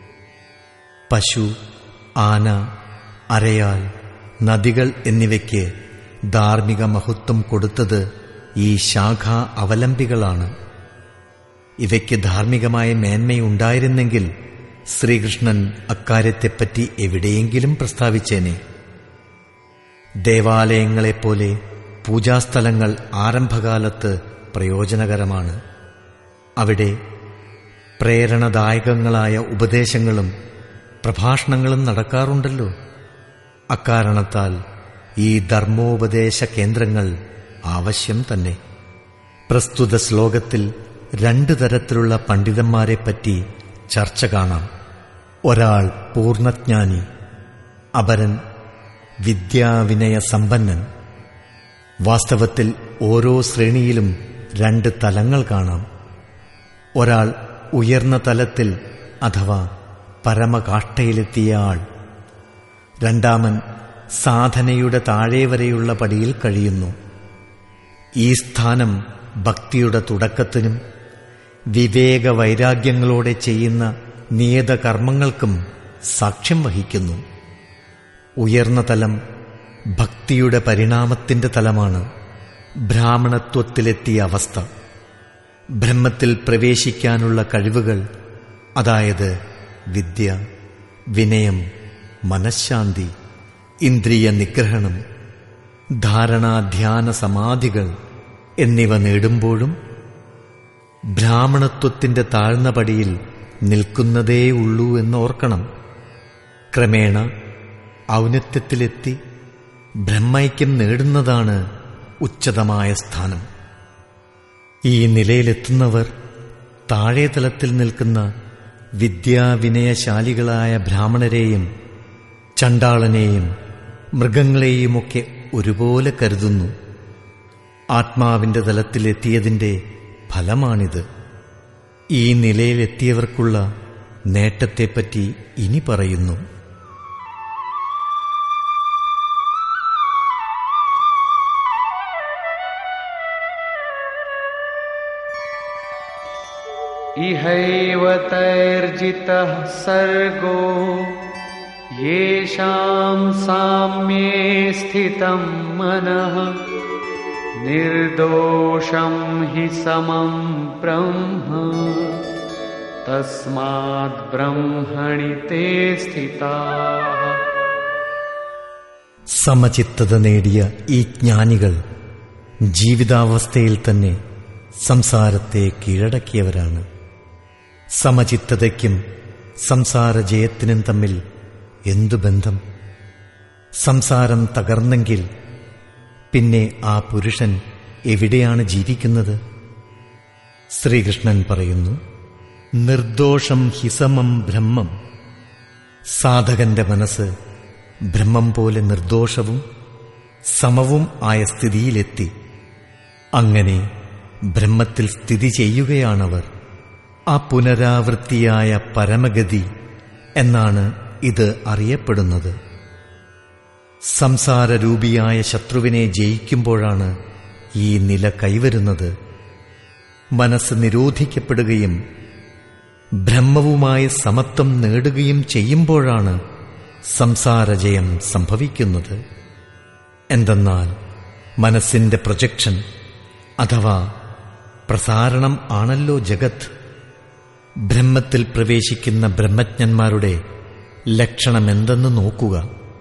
പശു ആന അരയാൽ നദികൾ എന്നിവയ്ക്ക് ധാർമ്മിക മഹത്വം കൊടുത്തത് ഈ ശാഖാ അവലംബികളാണ് ഇവയ്ക്ക് ധാർമ്മികമായ മേന്മയുണ്ടായിരുന്നെങ്കിൽ ശ്രീകൃഷ്ണൻ അക്കാര്യത്തെപ്പറ്റി എവിടെയെങ്കിലും പ്രസ്താവിച്ചേനെ ദേവാലയങ്ങളെപ്പോലെ പൂജാസ്ഥലങ്ങൾ ആരംഭകാലത്ത് പ്രയോജനകരമാണ് അവിടെ പ്രേരണദായകങ്ങളായ ഉപദേശങ്ങളും പ്രഭാഷണങ്ങളും നടക്കാറുണ്ടല്ലോ അക്കാരണത്താൽ ഈ ധർമ്മോപദേശ കേന്ദ്രങ്ങൾ ആവശ്യം തന്നെ പ്രസ്തുത ശ്ലോകത്തിൽ രണ്ട് തരത്തിലുള്ള പണ്ഡിതന്മാരെപ്പറ്റി ചർച്ച കാണാം ഒരാൾ പൂർണ്ണജ്ഞാനി അപരൻ വിദ്യാവിനയ സമ്പന്നൻ വാസ്തവത്തിൽ ഓരോ ശ്രേണിയിലും രണ്ട് തലങ്ങൾ കാണാം ഒരാൾ ഉയർന്ന തലത്തിൽ അഥവാ പരമകാഷ്ഠയിലെത്തിയ ആൾ രണ്ടാമൻ സാധനയുടെ താഴെ വരെയുള്ള പടിയിൽ കഴിയുന്നു ഈ സ്ഥാനം ഭക്തിയുടെ തുടക്കത്തിനും വിവേക വൈരാഗ്യങ്ങളോടെ ചെയ്യുന്ന നിയത കർമ്മങ്ങൾക്കും സാക്ഷ്യം വഹിക്കുന്നു ഉയർന്ന തലം ഭക്തിയുടെ പരിണാമത്തിന്റെ തലമാണ് ബ്രാഹ്മണത്വത്തിലെത്തിയ അവസ്ഥ ബ്രഹ്മത്തിൽ പ്രവേശിക്കാനുള്ള കഴിവുകൾ അതായത് വിദ്യ വിനയം മനഃശാന്തി ഇന്ദ്രിയ നിഗ്രഹണം ധാരണാധ്യാന സമാധികൾ എന്നിവ നേടുമ്പോഴും ബ്രാഹ്മണത്വത്തിന്റെ താഴ്ന്ന പടിയിൽ നിൽക്കുന്നതേ ഉള്ളൂ എന്നോർക്കണം ക്രമേണ ഔന്നത്യത്തിലെത്തി ബ്രഹ്മൈക്യം നേടുന്നതാണ് ഉച്ചതമായ സ്ഥാനം ഈ നിലയിലെത്തുന്നവർ താഴെ തലത്തിൽ നിൽക്കുന്ന വിദ്യാവിനയശാലികളായ ബ്രാഹ്മണരെയും ചണ്ടാളനെയും മൃഗങ്ങളെയുമൊക്കെ ഒരുപോലെ കരുതുന്നു ആത്മാവിന്റെ തലത്തിലെത്തിയതിന്റെ ഫലമാണിത് ഈ നിലയിലെത്തിയവർക്കുള്ള നേട്ടത്തെപ്പറ്റി ഇനി പറയുന്നു इहैव तैर्जितः सर्गो येषां साम्ये स्थितं मनः निर्दोषं हि समं ब्रह्म तस्मात् ब्रह्मणि ते स्थिताः സമചിത്തത നേടിയ ഈ ജ്ഞാനികൾ ജീവിതാവസ്ഥയിൽ തന്നെ സംസാരത്തെ കീഴടക്കിയവരാണ് സമചിത്തതയ്ക്കും സംസാരജയത്തിനും തമ്മിൽ എന്തു ബന്ധം സംസാരം തകർന്നെങ്കിൽ പിന്നെ ആ പുരുഷൻ എവിടെയാണ് ജീവിക്കുന്നത് ശ്രീകൃഷ്ണൻ പറയുന്നു നിർദോഷം ഹിസമം ബ്രഹ്മം സാധകന്റെ മനസ്സ് ബ്രഹ്മം പോലെ നിർദോഷവും സമവും ആയ സ്ഥിതിയിലെത്തി അങ്ങനെ ബ്രഹ്മത്തിൽ സ്ഥിതി ചെയ്യുകയാണവർ ആ പുനരാവൃത്തിയായ പരമഗതി എന്നാണ് ഇത് അറിയപ്പെടുന്നത് സംസാരരൂപിയായ ശത്രുവിനെ ജയിക്കുമ്പോഴാണ് ഈ നില കൈവരുന്നത് മനസ്സ് നിരോധിക്കപ്പെടുകയും ബ്രഹ്മവുമായി സമത്വം നേടുകയും ചെയ്യുമ്പോഴാണ് സംസാരജയം സംഭവിക്കുന്നത് എന്തെന്നാൽ മനസ്സിന്റെ പ്രൊജക്ഷൻ അഥവാ പ്രസാരണം ആണല്ലോ ജഗത് ബ്രഹ്മത്തിൽ പ്രവേശിക്കുന്ന ബ്രഹ്മജ്ഞന്മാരുടെ ലക്ഷണമെന്തെന്ന് നോക്കുക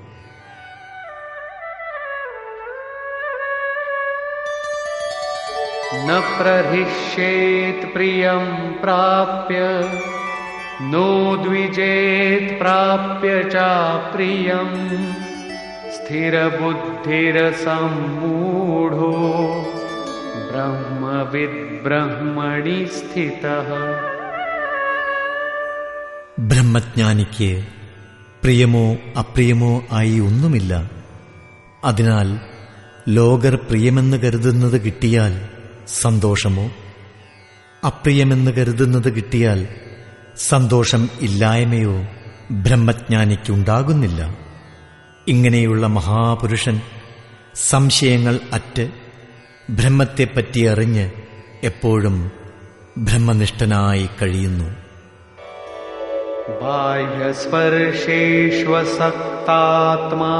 न प्रहिष्येत् प्रियं प्राप्य नो द्विजेत् प्राप्य चाप्रियम् स्थिरबुद्धिरसम्मूढो ब्रह्मविद्ब्रह्मणि स्थितः ബ്രഹ്മജ്ഞാനിക്ക് പ്രിയമോ അപ്രിയമോ ആയി ഒന്നുമില്ല അതിനാൽ ലോകർ പ്രിയമെന്ന് കരുതുന്നത് കിട്ടിയാൽ സന്തോഷമോ അപ്രിയമെന്ന് കരുതുന്നത് കിട്ടിയാൽ സന്തോഷം ഇല്ലായ്മയോ ബ്രഹ്മജ്ഞാനിക്കുണ്ടാകുന്നില്ല ഇങ്ങനെയുള്ള മഹാപുരുഷൻ സംശയങ്ങൾ അറ്റ് ബ്രഹ്മത്തെപ്പറ്റി അറിഞ്ഞ് എപ്പോഴും ബ്രഹ്മനിഷ്ഠനായി കഴിയുന്നു बाह्यस्पर्शेष्वसक्तात्मा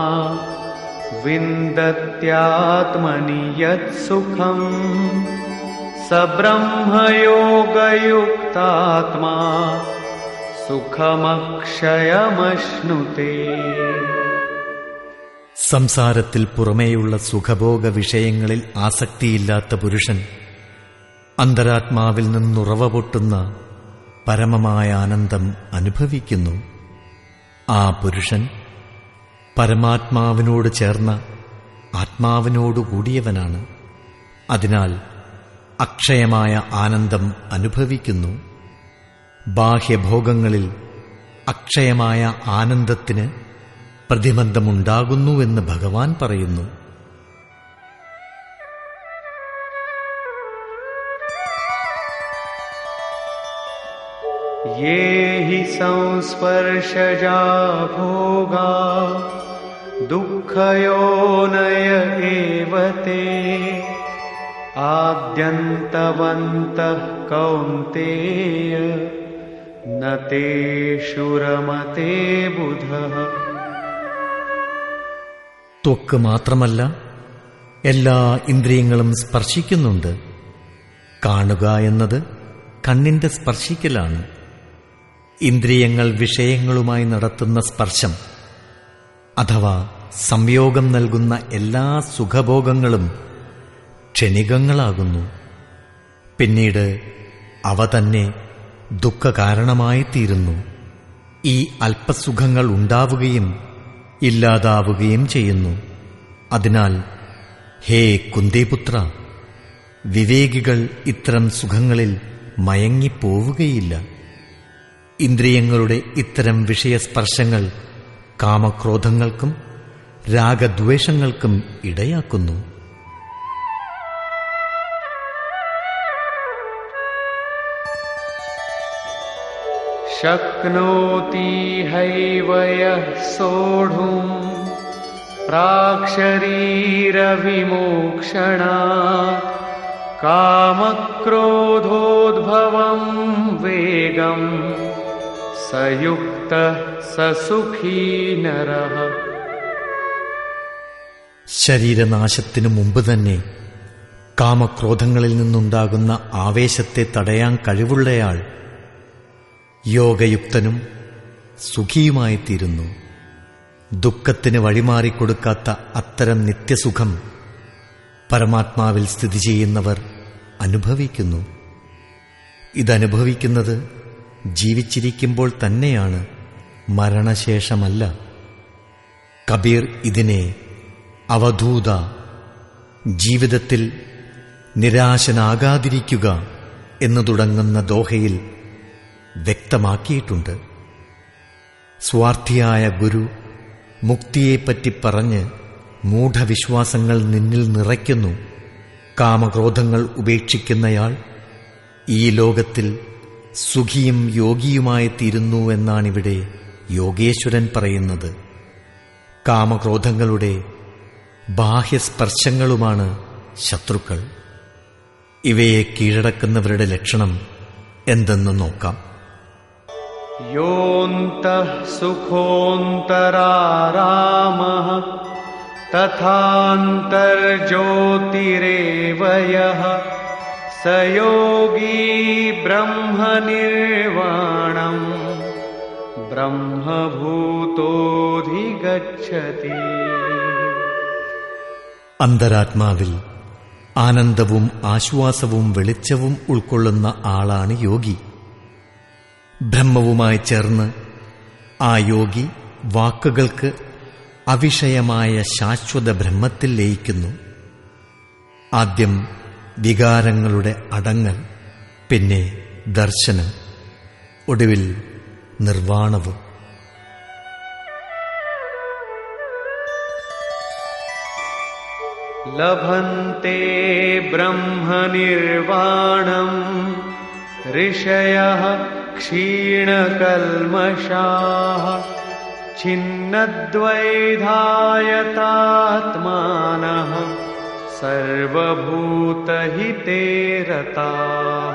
विन्दत्यात्मनि यत्सुखम् स ब्रह्मयोगयुक्तात्मा സുഖമക്ഷയമശ്നുതേ സംസാരത്തിൽ പുറമേയുള്ള സുഖഭോഗ വിഷയങ്ങളിൽ ആസക്തിയില്ലാത്ത പുരുഷൻ അന്തരാത്മാവിൽ നിന്നുറവ പൊട്ടുന്ന പരമമായ ആനന്ദം അനുഭവിക്കുന്നു ആ പുരുഷൻ പരമാത്മാവിനോട് ചേർന്ന ആത്മാവിനോട് കൂടിയവനാണ് അതിനാൽ അക്ഷയമായ ആനന്ദം അനുഭവിക്കുന്നു ബാഹ്യഭോഗങ്ങളിൽ അക്ഷയമായ ആനന്ദത്തിന് പ്രതിബന്ധമുണ്ടാകുന്നുവെന്ന് ഭഗവാൻ പറയുന്നു ये हि संस्पर्शजा भोगा दुःखयोनय एव ते आद्यन्तवन्तः कौन्तेय न तेषु रमते बुधः ത്വക്ക് മാത്രമല്ല എല്ലാ ഇന്ദ്രിയങ്ങളും സ്പർശിക്കുന്നുണ്ട് കാണുക എന്നത് കണ്ണിന്റെ സ്പർശിക്കലാണ് ഇന്ദ്രിയങ്ങൾ വിഷയങ്ങളുമായി നടത്തുന്ന സ്പർശം അഥവാ സംയോഗം നൽകുന്ന എല്ലാ സുഖഭോഗങ്ങളും ക്ഷണികങ്ങളാകുന്നു പിന്നീട് അവ തന്നെ ദുഃഖകാരണമായി തീരുന്നു ഈ അല്പസുഖങ്ങൾ ഉണ്ടാവുകയും ഇല്ലാതാവുകയും ചെയ്യുന്നു അതിനാൽ ഹേ കുന്തിപുത്ര വിവേകികൾ ഇത്തരം സുഖങ്ങളിൽ മയങ്ങിപ്പോവുകയില്ല ഇന്ദ്രിയങ്ങളുടെ ഇത്തരം വിഷയസ്പർശങ്ങൾ കാമക്രോധങ്ങൾക്കും രാഗദ്വേഷങ്ങൾക്കും ഇടയാക്കുന്നു शक्नोति हैव यः सोढुम् प्राक्शरीरविमोक्षणात् कामक्रोधोद्भवं वेगम् स युक्तः स सुखी नरः ശരീരനാശത്തിനു മുമ്പ് തന്നെ കാമക്രോധങ്ങളിൽ നിന്നുണ്ടാകുന്ന ആവേശത്തെ തടയാൻ കഴിവുള്ളയാൾ യോഗയുക്തനും സുഖിയുമായിത്തീരുന്നു ദുഃഖത്തിന് വഴിമാറിക്കൊടുക്കാത്ത അത്തരം നിത്യസുഖം പരമാത്മാവിൽ സ്ഥിതി ചെയ്യുന്നവർ അനുഭവിക്കുന്നു ഇതനുഭവിക്കുന്നത് ജീവിച്ചിരിക്കുമ്പോൾ തന്നെയാണ് മരണശേഷമല്ല കബീർ ഇതിനെ അവധൂത ജീവിതത്തിൽ നിരാശനാകാതിരിക്കുക എന്ന് തുടങ്ങുന്ന ദോഹയിൽ വ്യക്തമാക്കിയിട്ടുണ്ട് സ്വാർത്ഥിയായ ഗുരു മുക്തിയെപ്പറ്റി പറഞ്ഞ് മൂഢവിശ്വാസങ്ങൾ നിന്നിൽ നിറയ്ക്കുന്നു കാമക്രോധങ്ങൾ ഉപേക്ഷിക്കുന്നയാൾ ഈ ലോകത്തിൽ സുഖിയും യോഗിയുമായി തീരുന്നു എന്നാണിവിടെ യോഗേശ്വരൻ പറയുന്നത് കാമക്രോധങ്ങളുടെ ബാഹ്യസ്പർശങ്ങളുമാണ് ശത്രുക്കൾ ഇവയെ കീഴടക്കുന്നവരുടെ ലക്ഷണം എന്തെന്ന് നോക്കാം योऽन्तः सुखोऽन्तरारामः तथान्तर्ज्योतिरेव यः स योगी ब्रह्मनिर्वाणम् ब्रह्मभूतोऽधिगच्छति അന്തരാത്മാവിൽ ആനന്ദവും ആശ്വാസവും വെളിച്ചവും ഉൾക്കൊള്ളുന്ന ആളാണ് യോഗി ബ്രഹ്മവുമായി ചേർന്ന് ആ യോഗി വാക്കുകൾക്ക് അവിഷയമായ ശാശ്വത ബ്രഹ്മത്തിൽ ലയിക്കുന്നു ആദ്യം വികാരങ്ങളുടെ അടങ്ങൽ പിന്നെ ദർശനം ഒടുവിൽ നിർവാണവും लभन्ते ब्रह्मनिर्वाणम् ऋषयः क्षीणकल्मषाः छिन्नद्वैधायतात्मानः सर्वभूतहिते रताः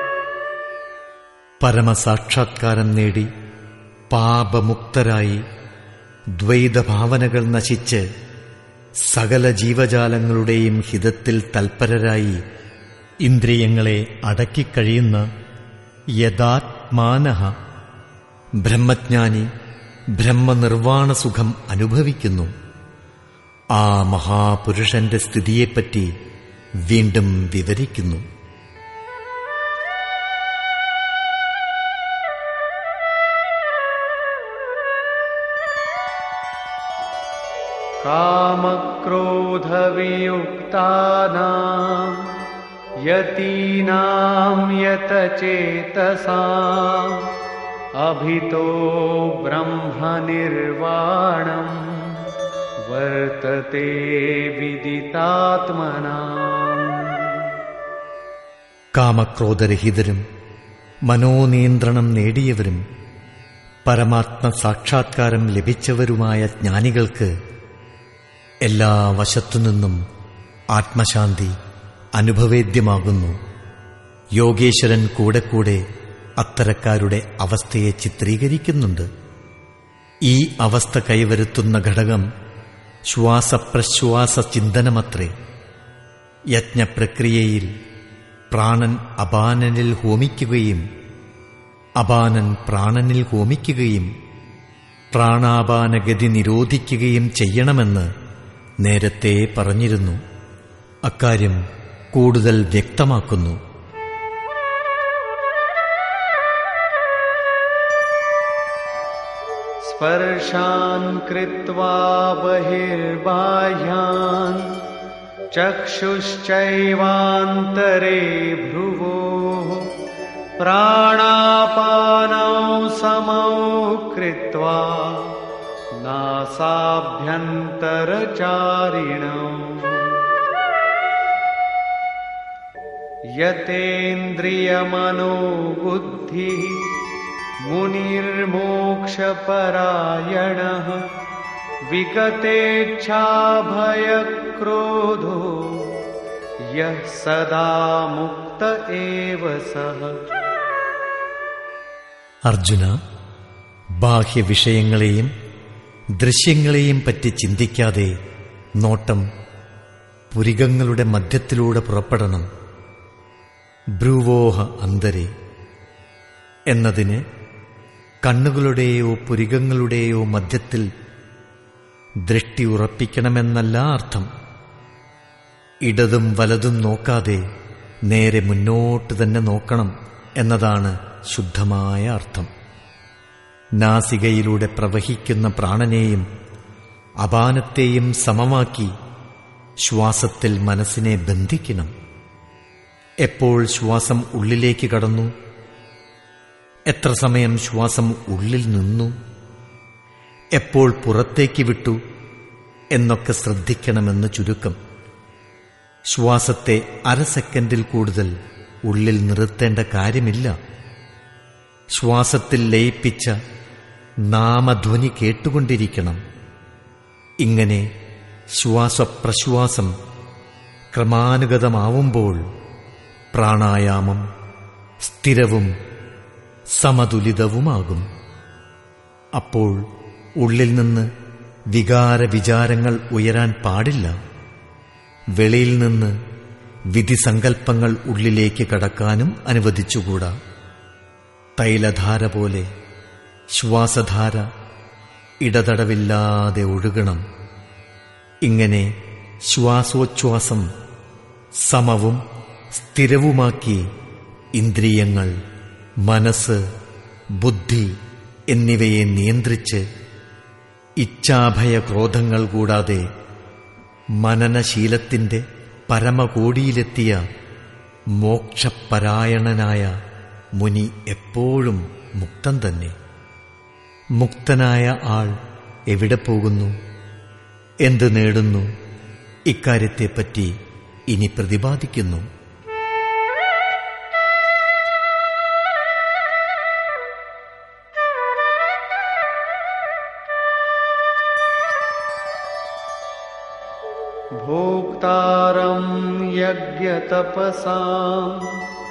പരമസാക്ഷാത്കാരം നേടി പാപമുക്തരായി ദ്വൈതഭാവനകൾ നശിച്ച് സകല ജീവജാലങ്ങളുടെയും ഹിതത്തിൽ തൽപരരായി ഇന്ദ്രിയങ്ങളെ അടക്കിക്കഴിയുന്ന യഥാത്മാനഹ ബ്രഹ്മജ്ഞാനി ബ്രഹ്മനിർവാണസുഖം അനുഭവിക്കുന്നു ആ മഹാപുരുഷന്റെ സ്ഥിതിയെപ്പറ്റി വീണ്ടും വിവരിക്കുന്നു कामक्रोधवियुक्तानाम् यतीनां यतचेतसाम् अभितो ब्रह्मनिर्वाणम् वर्तते विदितात्मनाम् കാമക്രോധരഹിതരും മനോനിയന്ത്രണം നേടിയവരും പരമാത്മ സാക്ഷാത്കാരം ലഭിച്ചവരുമായ ജ്ഞാനികൾക്ക് എല്ലാ വശത്തുനിന്നും ആത്മശാന്തി അനുഭവേദ്യമാകുന്നു യോഗേശ്വരൻ കൂടെ കൂടെ അത്തരക്കാരുടെ അവസ്ഥയെ ചിത്രീകരിക്കുന്നുണ്ട് ഈ അവസ്ഥ കൈവരുത്തുന്ന ഘടകം ശ്വാസപ്രശ്വാസ ചിന്തനമത്രേ യജ്ഞപ്രക്രിയയിൽ പ്രാണൻ അപാനനിൽ ഹോമിക്കുകയും അപാനൻ പ്രാണനിൽ ഹോമിക്കുകയും പ്രാണാപാനഗതി നിരോധിക്കുകയും ചെയ്യണമെന്ന് നേരത്തെ പറഞ്ഞിരുന്നു അക്കാര്യം കൂടുതൽ വ്യക്തമാക്കുന്നു स्पर्शान् कृत्वा बहिर्बाह्यान् चक्षुश्चैवान्तरे भ्रुवोः प्राणापानौ समौ कृत्वा नासाभ्यन्तरचारिणौ यतेन्द्रियमनोबुद्धिः मुनिर्मोक्षपरायणः विगतेच्छाभयक्रोधो यः सदा मुक्त एव सः അർജുന ബാഹ്യവിഷയങ്ങളെയും ദൃശ്യങ്ങളെയും പറ്റി ചിന്തിക്കാതെ നോട്ടം പുരികങ്ങളുടെ മധ്യത്തിലൂടെ പുറപ്പെടണം ബ്രൂവോഹ അന്തരെ എന്നതിന് കണ്ണുകളുടെയോ പുരികങ്ങളുടെയോ മധ്യത്തിൽ ദൃഷ്ടി ഉറപ്പിക്കണമെന്നല്ല അർത്ഥം ഇടതും വലതും നോക്കാതെ നേരെ മുന്നോട്ട് തന്നെ നോക്കണം എന്നതാണ് ശുദ്ധമായ അർത്ഥം നാസികയിലൂടെ പ്രവഹിക്കുന്ന പ്രാണനെയും അപാനത്തെയും സമമാക്കി ശ്വാസത്തിൽ മനസ്സിനെ ബന്ധിക്കണം എപ്പോൾ ശ്വാസം ഉള്ളിലേക്ക് കടന്നു എത്ര സമയം ശ്വാസം ഉള്ളിൽ നിന്നു എപ്പോൾ പുറത്തേക്ക് വിട്ടു എന്നൊക്കെ ശ്രദ്ധിക്കണമെന്ന് ചുരുക്കം ശ്വാസത്തെ അര സെക്കൻഡിൽ കൂടുതൽ ഉള്ളിൽ നിർത്തേണ്ട കാര്യമില്ല ശ്വാസത്തിൽ ലയിപ്പിച്ച നാമധ്വനി കേട്ടുകൊണ്ടിരിക്കണം ഇങ്ങനെ ശ്വാസപ്രശ്വാസം ക്രമാനുഗതമാവുമ്പോൾ പ്രാണായാമം സ്ഥിരവും സമതുലിതവുമാകും അപ്പോൾ ഉള്ളിൽ നിന്ന് വികാര വിചാരങ്ങൾ ഉയരാൻ പാടില്ല വെളിയിൽ നിന്ന് വിധിസങ്കൽപ്പങ്ങൾ ഉള്ളിലേക്ക് കടക്കാനും അനുവദിച്ചുകൂടാ തൈലധാര പോലെ ശ്വാസധാര ഇടതടവില്ലാതെ ഒഴുകണം ഇങ്ങനെ ശ്വാസോച്ഛ്വാസം സമവും സ്ഥിരവുമാക്കി ഇന്ദ്രിയങ്ങൾ മനസ്സ് ബുദ്ധി എന്നിവയെ നിയന്ത്രിച്ച് ഇച്ഛാഭയ ക്രോധങ്ങൾ കൂടാതെ മനനശീലത്തിന്റെ പരമകോടിയിലെത്തിയ മോക്ഷപരായണനായ മുനി എപ്പോഴും മുക്തൻ തന്നെ മുക്തനായ ആൾ എവിടെ പോകുന്നു എന്ത് നേടുന്നു ഇക്കാര്യത്തെപ്പറ്റി ഇനി പ്രതിപാദിക്കുന്നു भोक्तारं यज्ञतपसाम्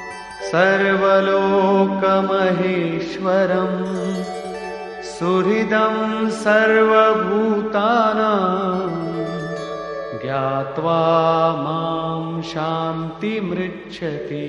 सर्वलोकमहेश्वरम् सुहृदं सर्वभूतानां ज्ञात्वा मां शान्तिमृच्छति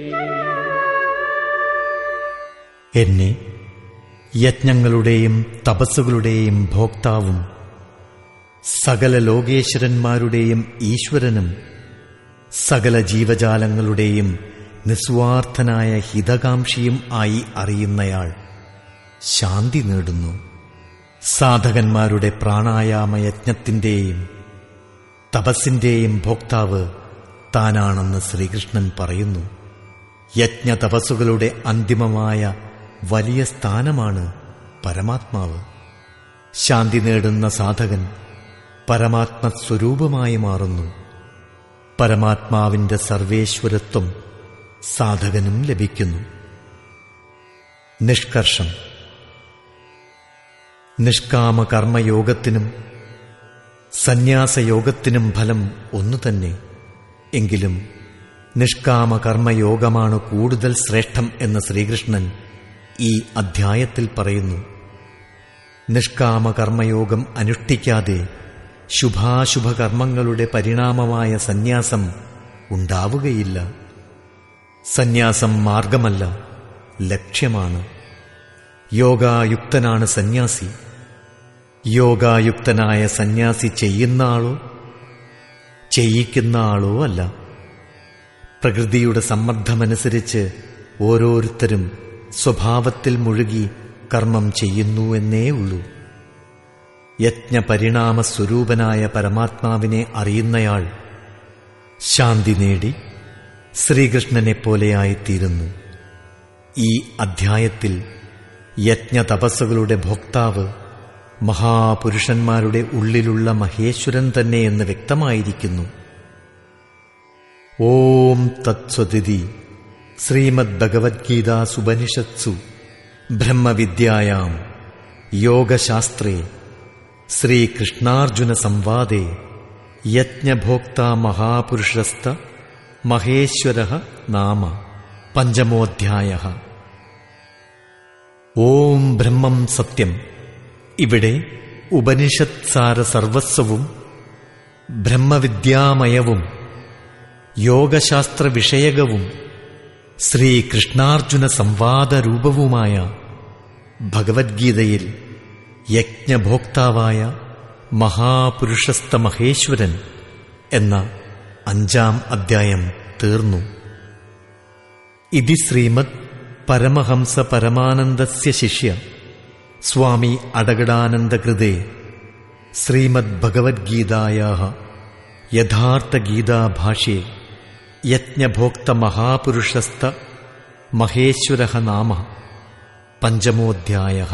എന്നെ യജ്ഞങ്ങളുടെയും തപസ്സുകളുടെയും ഭോക്താവും സകല ലോകേശ്വരന്മാരുടെയും ഈശ്വരനും സകല ജീവജാലങ്ങളുടെയും നിസ്വാർത്ഥനായ ഹിതകാംക്ഷിയും ആയി അറിയുന്നയാൾ ശാന്തി നേടുന്നു സാധകന്മാരുടെ പ്രാണായാമയജ്ഞത്തിന്റെയും തപസ്സിന്റെയും ഭോക്താവ് താനാണെന്ന് ശ്രീകൃഷ്ണൻ പറയുന്നു യജ്ഞ തപസ്സുകളുടെ അന്തിമമായ വലിയ സ്ഥാനമാണ് പരമാത്മാവ് ശാന്തി നേടുന്ന സാധകൻ പരമാത്മസ്വരൂപമായി മാറുന്നു പരമാത്മാവിന്റെ സർവേശ്വരത്വം സാധകനും ലഭിക്കുന്നു നിഷ്കർഷം നിഷ്കാമ കർമ്മയോഗത്തിനും സന്യാസയോഗത്തിനും ഫലം ഒന്നു തന്നെ എങ്കിലും നിഷ്കാമ കർമ്മയോഗമാണ് കൂടുതൽ ശ്രേഷ്ഠം എന്ന് ശ്രീകൃഷ്ണൻ ഈ അധ്യായത്തിൽ പറയുന്നു നിഷ്കാമ കർമ്മയോഗം അനുഷ്ഠിക്കാതെ ശുഭാശുഭ കർമ്മങ്ങളുടെ പരിണാമമായ സന്യാസം ഉണ്ടാവുകയില്ല സന്യാസം മാർഗമല്ല ലക്ഷ്യമാണ് യോഗായുക്തനാണ് സന്യാസി യോഗായുക്തനായ സന്യാസി ചെയ്യുന്ന ആളോ ചെയ്യിക്കുന്ന ആളോ അല്ല പ്രകൃതിയുടെ സമ്മർദ്ദമനുസരിച്ച് ഓരോരുത്തരും സ്വഭാവത്തിൽ മുഴുകി കർമ്മം ചെയ്യുന്നു എന്നേ ഉള്ളൂ യജ്ഞപരിണാമ സ്വരൂപനായ പരമാത്മാവിനെ അറിയുന്നയാൾ ശാന്തി നേടി ശ്രീകൃഷ്ണനെപ്പോലെയായിത്തീരുന്നു ഈ അധ്യായത്തിൽ യജ്ഞതപസ്സുകളുടെ ഭോക്താവ് മഹാപുരുഷന്മാരുടെ ഉള്ളിലുള്ള മഹേശ്വരൻ തന്നെയെന്ന് വ്യക്തമായിരിക്കുന്നു ഓം തത്സ്വതിഥി ശ്രീമദ് ഭഗവത്ഗീതാസുപനിഷത്സു ബ്രഹ്മവിദ്യായാം യോഗശാസ്ത്രേ ശ്രീകൃഷ്ണാർജുന സംവാദേ യജ്ഞഭോക്ത മഹാപുരുഷസ്ഥ മഹേശ്വര നാമ പഞ്ചമോധ്യായ ഓം ബ്രഹ്മം സത്യം ഇവിടെ ഉപനിഷത്സാര സർവസ്വവും ബ്രഹ്മവിദ്യാമയവും യോഗശാസ്ത്ര വിഷയകവും ശ്രീകൃഷ്ണാർജുന സംവാദരൂപവുമായ ഭഗവത്ഗീതയിൽ യജ്ഞഭോക്താവായ മഹാപുരുഷസ്ഥ മഹേശ്വരൻ എന്ന അഞ്ചാം അധ്യായം തീർന്നു ഇതി ശ്രീമദ് പരമഹംസ പരമാനന്ദസ്യ ശിഷ്യ സ്വാമി അടകടാനന്ദകൃതേ ശ്രീമദ് ഭഗവത്ഗീതായാ യഥാർത്ഥഗീതാഭാഷ്ये യജ്ഞഭോക്ത മഹാപുരുഷസ്ഥ മഹേശ്വര നാമ പഞ്ചമോധ്യായ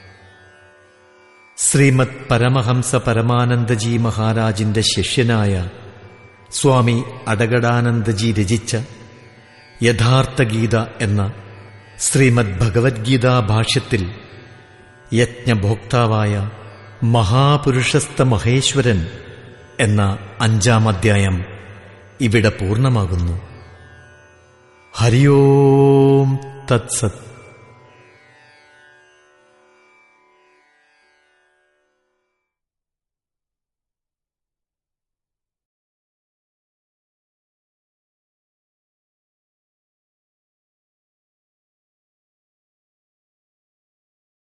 ശ്രീമദ് പരമഹംസ പരമാനന്ദജി മഹാരാജിന്റെ ശിഷ്യനായ സ്വാമി അടകടാനന്ദജി രചിച്ച യഥാർത്ഥഗീത എന്ന ശ്രീമദ് ഭഗവത്ഗീതാ ഭാഷ്യത്തിൽ യജ്ഞഭോക്താവായ മഹാപുരുഷസ്ഥ മഹേശ്വരൻ എന്ന അഞ്ചാം അധ്യായം ഇവിടെ പൂർണ്ണമാകുന്നു ഹരിയോം തത്സത്